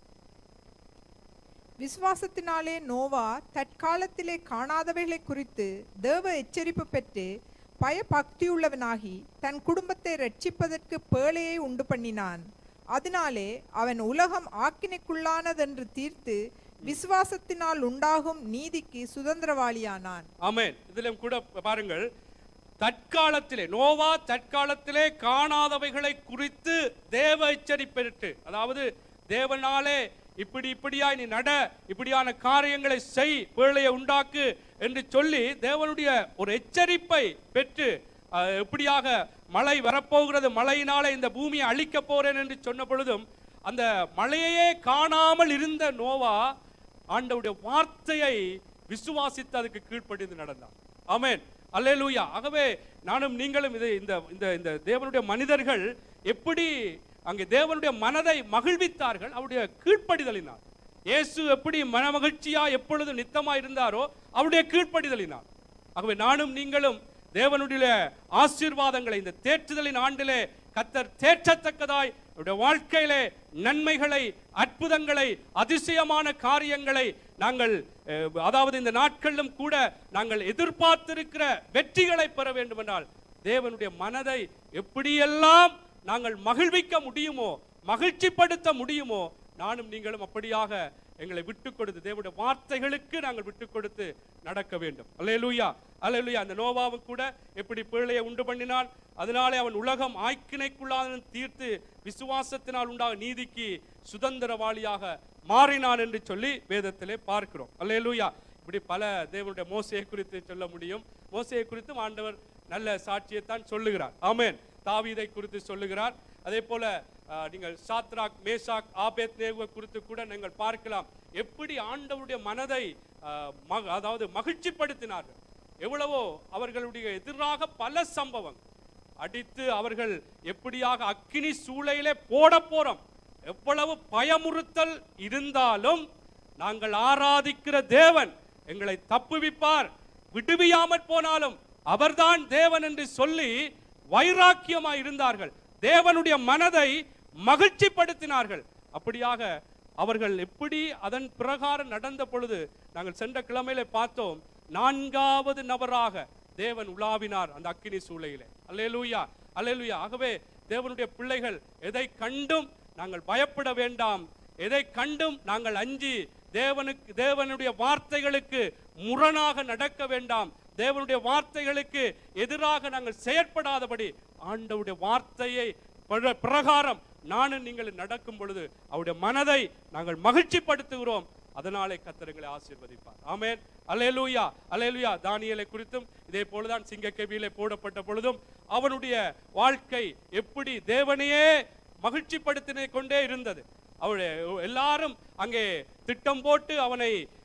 S2: விசுவாசத்தினாலே நோவா தற்காலத்திலே காணாதவைகளை குறித்து தேவ எச்சரிப்பு பெற்று பயபக்தியுள்ளவனாகி தன் குடும்பத்தை ரட்சிப்பதற்கு பேழையை உண்டு பண்ணினான் அதனாலே அவன் உலகம் ஆக்கினைக்குள்ளானதென்று தீர்த்து விசுவாசத்தினால் உண்டாகும் நீதிக்கு சுதந்திரவாளியானான்
S1: ஆமென் இதிலும் கூட பாருங்கள் தற்காலத்திலே நோவா தற்காலத்திலே காணாதவைகளை குறித்து தேவ எச்சரிப்பிட்டு அதாவது தேவனாலே இப்படி இப்படியாய் நீ நட இப்படியான காரியங்களை செய் பேழையை உண்டாக்கு என்று சொல்லி தேவனுடைய ஒரு எச்சரிப்பை பெற்று அஹ், எப்படியாக மழை வரப்போகிறது மழையினாலே இந்த பூமியை அழிக்கப் போறேன் என்று சொன்ன பொழுதும் அந்த மழையையே காணாமல் இருந்த நோவா ஆண்டவருடைய வார்த்தையை விசுவாசித்து அதுக்கு கீழ்ப்படிந்து நடந்தார் ஆமென் அல்லேலூயா ஆகவே நானும் நீங்களும் இது இந்த இந்த இந்த தேவனுடைய மனிதர்கள் எப்படி அங்கே தேவனுடைய மனதை மகிழ்வித்தார்கள் அவருடைய கீழ்ப்படிதலினார் இயேசு எப்படி மனமகிழ்ச்சியா எப்பொழுதும் நித்தமா இருந்தாரோ அவருடைய கீழ்ப்படிதலினார் ஆகவே நானும் நீங்களும் தேவனுடைய ஆசீர்வாதங்களை இந்த தேற்றுதலின் ஆண்டிலே கத்தர் தேற்றத்தக்கதாய் அவருடைய வாழ்க்கையிலே நன்மைகளை அற்புதங்களை அதிசயமான காரியங்களை நாங்கள் அஹ், அதாவது இந்த நாட்களிலும் கூட நாங்கள் எதிர்பார்த்திருக்கிற வெற்றிகளை பெற வேண்டுமென்றால் தேவனுடைய மனதை எப்படியெல்லாம் நாங்கள் மகிழ்விக்க முடியுமோ மகிழ்ச்சிப்படுத்த முடியுமோ நானும் நீங்களும் அப்படியாக எங்களை விட்டு கொடுத்து தேவனுடைய வார்த்தைகளுக்கு நாங்கள் விட்டு கொடுத்து நடக்க வேண்டும் அல்லேலூயா அல்லேலூயா அந்த நோவாவும் கூட எப்படி பிள்ளையை உண்டு பண்ணினான் அதனாலே அவன் உலகம் ஆய்க்கினைக்குள்ளான தீர்த்து விசுவாசத்தினால் உண்டாக நீதிக்கு சுதந்திரவாளியாக மாறினான் என்று சொல்லி வேதத்திலே பார்க்கிறோம் அல்லேலூயா இப்படி பல தேவனுடைய மோசையை குறித்து சொல்ல முடியும் மோசையை குறித்தும் ஆண்டவர் நல்ல சாட்சியைத்தான் சொல்லுகிறார் ஆமென் தாவீதை குறித்து சொல்லுகிறார் அதே போல அஹ், நீங்கள் சாத்ராக் மேஷாக் ஆபேத் நேகுவை குறித்து கூட நீங்கள் பார்க்கலாம் எப்படி ஆண்டவருடைய மனதை அஹ், மக- அதாவது மகிழ்ச்சிப்படுத்தினார்கள் எவ்வளவோ அவர்களுடைய எதிராக பல சம்பவங்கள் அடித்து அவர்கள் எப்படியாக அக்கினி சூளையிலே போட போறோம் எவ்வளவு பயமுறுத்தல் இருந்தாலும் நாங்கள் ஆராதிக்கிற தேவன் எங்களை தப்புவிப்பார் விடுவியாமற் போனாலும் அவர்தான் தேவன் என்று சொல்லி வைராக்கியமாய் இருந்தார்கள் தேவனுடைய மனதை மகிழ்ச்சிப்படுத்தினார்கள் அப்படியாக அவர்கள் எப்படி அதன் பிரகாரம் நடந்த பொழுது நாங்கள் சென்ற கிழமையில பார்த்தோம் நான்காவது நபராக தேவன் உலாவினார் அந்த அக்கினி சூளையிலே அல்லேலூயா அல்லேலூயா ஆகவே தேவனுடைய பிள்ளைகள் எதை கண்டும் நாங்கள் பயப்பட வேண்டாம் எதை கண்டும் நாங்கள் அஞ்சி தேவனுக்கு தேவனுடைய வார்த்தைகளுக்கு முரணாக நடக்க வேண்டாம் தேவனுடைய வார்த்தைகளுக்கு எதிராக நாங்கள் செயற்படாதபடி ஆண்டவருடைய வார்த்தையை பிர- பிரகாரம் நானும் நீங்கள் நடக்கும் பொழுது அவருடைய மனதை நாங்கள் மகிழ்ச்சிப்படுத்துகிறோம் அதனாலே கத்தரங்களை ஆசீர்வதிப்பார் ஆமென் அல்லேலூயா அல்லேலூயா தானியேலை குறித்தும் இதே போலதான் சிங்கக்கவியிலே போடப்பட்ட பொழுதும் அவனுடைய வாழ்க்கை எப்படி தேவனையே மகிழ்ச்சிப்படுத்தின கொண்டே இருந்தது அவருடைய எல்லாரும் அங்கே திட்டம் போட்டு அவனை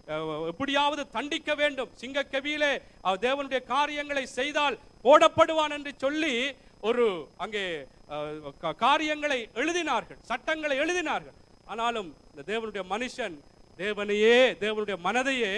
S1: அஹ், எப்படியாவது தண்டிக்க வேண்டும் சிங்கக்கவியிலே அவன் தேவனுடைய காரியங்களை செய்தால் போடப்படுவான் என்று சொல்லி ஒரு அங்கே அஹ், கா- காரியங்களை எழுதினார்கள் சட்டங்களை எழுதினார்கள் ஆனாலும் இந்த தேவனுடைய மனுஷன் தேவனையே தேவனுடைய மனதையே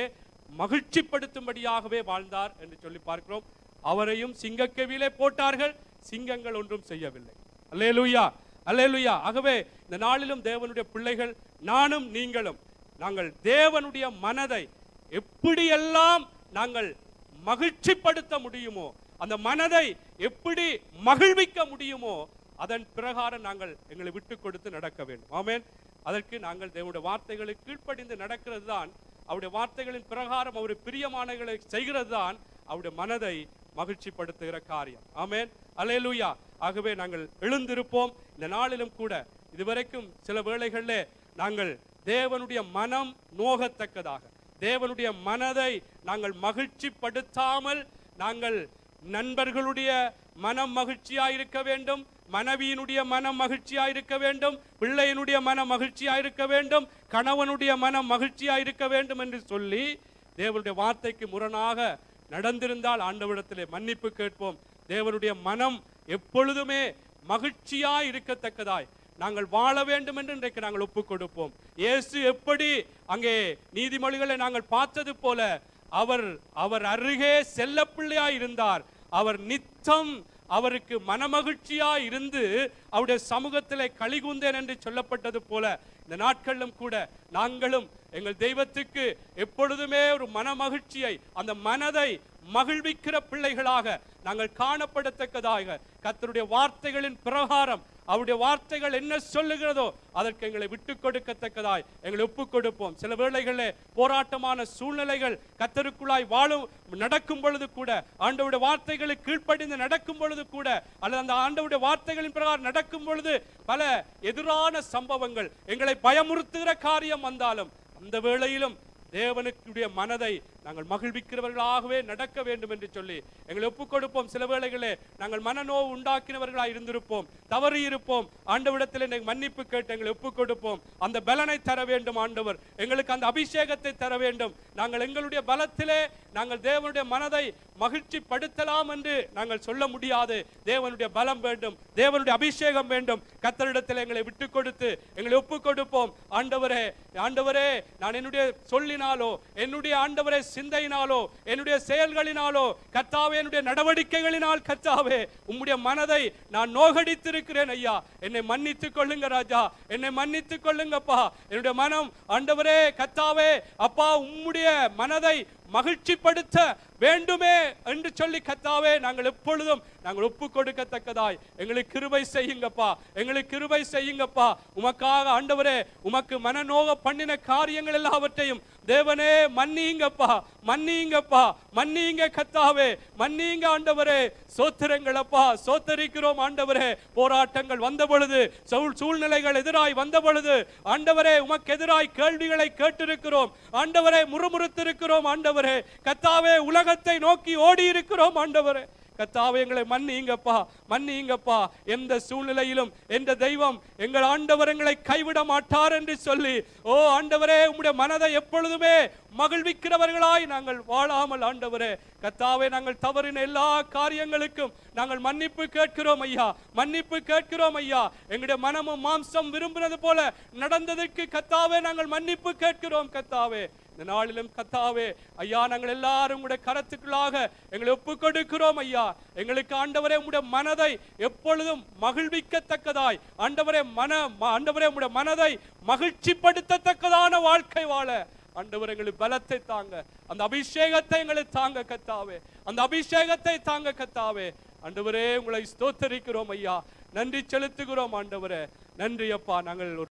S1: மகிழ்ச்சிப்படுத்தும்படியாகவே வாழ்ந்தார் என்று சொல்லி பார்க்கிறோம் அவரையும் சிங்கக்கவியிலே போட்டார்கள் சிங்கங்கள் ஒன்றும் செய்யவில்லை அல்லேலூயா அல்லேலூயா ஆகவே இந்த நாளிலும் தேவனுடைய பிள்ளைகள் நானும் நீங்களும் நாங்கள் தேவனுடைய மனதை எப்படியெல்லாம் நாங்கள் மகிழ்ச்சிப்படுத்த முடியுமோ அந்த மனதை எப்படி மகிழ்விக்க முடியுமோ அதன் பிரகாரம் நாங்கள் எங்களை விட்டு கொடுத்து நடக்க வேண்டும் ஆமென் அதற்கு நாங்கள் தேவனுடைய வார்த்தைகளுக்கு கீழ்ப்படிந்து நடக்கிறது தான் அவருடைய வார்த்தைகளின் பிரகாரம் அவருடைய பிரியமானங்களை செய்கிறது தான் அவருடைய மனதை மகிழ்ச்சிப்படுத்துகிற காரியம் ஆமென் அல்லேலூயா ஆகவே நாங்கள் எழுந்திருப்போம் இந்த நாளிலும் கூட இதுவரைக்கும் சில வேளைகளிலே நாங்கள் தேவனுடைய மனம் நோகத்தக்கதாக தேவனுடைய மனதை நாங்கள் மகிழ்ச்சிப்படுத்தாமல் நாங்கள் நண்பர்களுடைய மனம் மகிழ்ச்சியாய் இருக்க வேண்டும் மனைவியினுடைய மனம் மகிழ்ச்சியாய் இருக்க வேண்டும் பிள்ளையினுடைய மனம் மகிழ்ச்சியாய் இருக்க வேண்டும் கணவனுடைய மனம் மகிழ்ச்சியாய் இருக்க வேண்டும் என்று சொல்லி தேவனுடைய வார்த்தைக்கு முரணாக நடந்திருந்தால் ஆண்டவரிடத்திலே மன்னிப்பு கேட்போம் தேவனுடைய மனம் எப்பொழுதுமே மகிழ்ச்சியாய் இருக்கத்தக்கதாய் நாங்கள் வாழ வேண்டும் என்று இன்றைக்கு நாங்கள் ஒப்புக் கொடுப்போம் இயேசு எப்படி அங்கே நீதிமொழிகளை நாங்கள் பார்த்தது போல அவர் அவர் அருகே செல்லப்பிள்ளையாய் இருந்தார் அவர் நித்தம் அவருக்கு மனமகிழ்ச்சியாய் இருந்து அவருடைய சமூகத்திலே கலிகுந்தேன் என்று சொல்லப்பட்டது போல இந்த நாட்களிலும் கூட நாங்களும் எங்கள் தெய்வத்துக்கு எப்பொழுதுமே ஒரு மனமகிழ்ச்சியை அந்த மனதை மகிழ்விக்கிற பிள்ளைகளாக நாங்கள் காணப்படத்தக்கதாக கர்த்தருடைய வார்த்தைகளின் பிரகாரம் அவருடைய வார்த்தைகள் என்ன சொல்லுகிறதோ அதற்கு எங்களை விட்டு கொடுக்கத்தக்கதாய் எங்களை ஒப்புக் கொடுப்போம் சில வேளைகளிலே போராட்டமான சூழ்நிலைகள் கத்தருக்குள்ளாய் வாழும் நடக்கும் பொழுது கூட ஆண்டவருடைய வார்த்தைகளுக்கு கீழ்ப்படிந்து நடக்கும் பொழுது கூட அல்லது அந்த ஆண்டவருடைய வார்த்தைகளின் பிரகாரம் நடக்கும் பொழுது பல எதிரான சம்பவங்கள் எங்களை பயமுறுத்துகிற காரியம் வந்தாலும் அந்த வேளையிலும் தேவனுடைய மனதை நாங்கள் மகிழ்விக்கிறவர்களாகவே நடக்க வேண்டும் என்று சொல்லி எங்களை ஒப்புக் கொடுப்போம் சில வேளைகளே நாங்கள் மனநோவு உண்டாக்கினவர்களாக இருந்திருப்போம் தவறி இருப்போம் ஆண்டவரிடத்தில் எங்கள் மன்னிப்பு கேட்டு எங்களை ஒப்புக் கொடுப்போம் அந்த பலனை தர வேண்டும் ஆண்டவர் எங்களுக்கு அந்த அபிஷேகத்தை தர வேண்டும் நாங்கள் எங்களுடைய பலத்திலே நாங்கள் தேவனுடைய மனதை மகிழ்ச்சிப்படுத்தலாம் என்று நாங்கள் சொல்ல முடியாது தேவனுடைய பலம் வேண்டும் தேவனுடைய அபிஷேகம் வேண்டும் கத்தரிடத்தில் எங்களை விட்டு கொடுத்து எங்களை ஒப்புக் கொடுப்போம் ஆண்டவரே ஆண்டவரே நான் என்னுடைய சொல்லினாலோ என்னுடைய ஆண்டவரே சிந்தையினாலோ என்னுடைய செயல்களினாலோ கத்தாவே என்னுடைய நடவடிக்கைகளினால் கத்தாவே உம்முடைய மனதை நான் நோகடித்திருக்கிறேன் ஐயா என்னை மன்னித்துக் கொள்ளுங்க ராஜா என்னை மன்னித்துக் கொள்ளுங்கப்பா என்னுடைய மனம் ஆண்டவரே கத்தாவே அப்பா உம்முடைய மனதை மகிழ்ச்சிப்படுத்த வேண்டுமே என்று சொல்லி கத்தாவே நாங்கள் எப்பொழுதும் நாங்கள் ஒப்பு கொடுக்கத்தக்கதாய் எங்களுக்கு கிருபை செய்யுங்கப்பா எங்களுக்கு கிருபை செய்யுங்கப்பா உமக்காக ஆண்டவரே உமக்கு மனநோக பண்ணின காரியங்கள் எல்லாவற்றையும் தேவனே மன்னியுங்கப்பா மன்னியுங்கப்பா மன்னியுங்க கத்தாவே மன்னியுங்க ஆண்டவரே சோத்திரங்களப்பா சோத்தரிக்கிறோம் ஆண்டவரே போராட்டங்கள் வந்த பொழுது சூழ் சூழ்நிலைகள் எதிராய் வந்த பொழுது ஆண்டவரே உமக்கு எதிராய் கேள்விகளை கேட்டிருக்கிறோம் ஆண்டவரே முறுமுறுத்திருக்கிறோம் ஆண்டவரே கத்தாவே உலகத்தை நோக்கி ஓடி இருக்கிறோம் ஆண்டவரே கத்தாவே எங்களை மன்னியுங்கப்பா மன்னியுங்கப்பா எந்த சூழ்நிலையிலும் எந்த தெய்வம் எங்கள் ஆண்டவர் எங்களை கைவிட மாட்டார் என்று சொல்லி ஓ ஆண்டவரே உம்முடைய மனதை எப்பொழுதுமே மகிழ்விக்கிறவர்களாய் நாங்கள் வாழாமல் ஆண்டவரே கத்தாவே நாங்கள் தவறின எல்லா காரியங்களுக்கும் நாங்கள் மன்னிப்பு கேட்கிறோம் ஐயா மன்னிப்பு கேட்கிறோம் ஐயா எங்களுடைய மனமும் மாம்சம் விரும்பினது போல நடந்ததற்கு கத்தாவே நாங்கள் மன்னிப்பு கேட்கிறோம் கத்தாவே இந்த நாளிலும் கத்தாவே ஐயா நாங்கள் எல்லாரும் உங்களுடைய கரத்துக்குள்ளாக எங்களை ஒப்புக் கொடுக்கிறோம் ஐயா எங்களுக்கு ஆண்டவரே உங்களுடைய மனதை எப்பொழுதும் மகிழ்விக்கத்தக்கதாய் ஆண்டவரே மன ம- ஆண்டவரே உங்களுடைய மனதை மகிழ்ச்சிப்படுத்தத்தக்கதான வாழ்க்கை வாழ ஆண்டவர் எங்களுக்கு பலத்தை தாங்க அந்த அபிஷேகத்தை எங்களுக்கு தாங்க கத்தாவே அந்த அபிஷேகத்தை தாங்க கத்தாவே ஆண்டவரே உங்களை ஸ்தோத்தரிக்கிறோம் ஐயா நன்றி செலுத்துகிறோம் ஆண்டவரே நன்றி அப்பா நாங்கள் ஒரு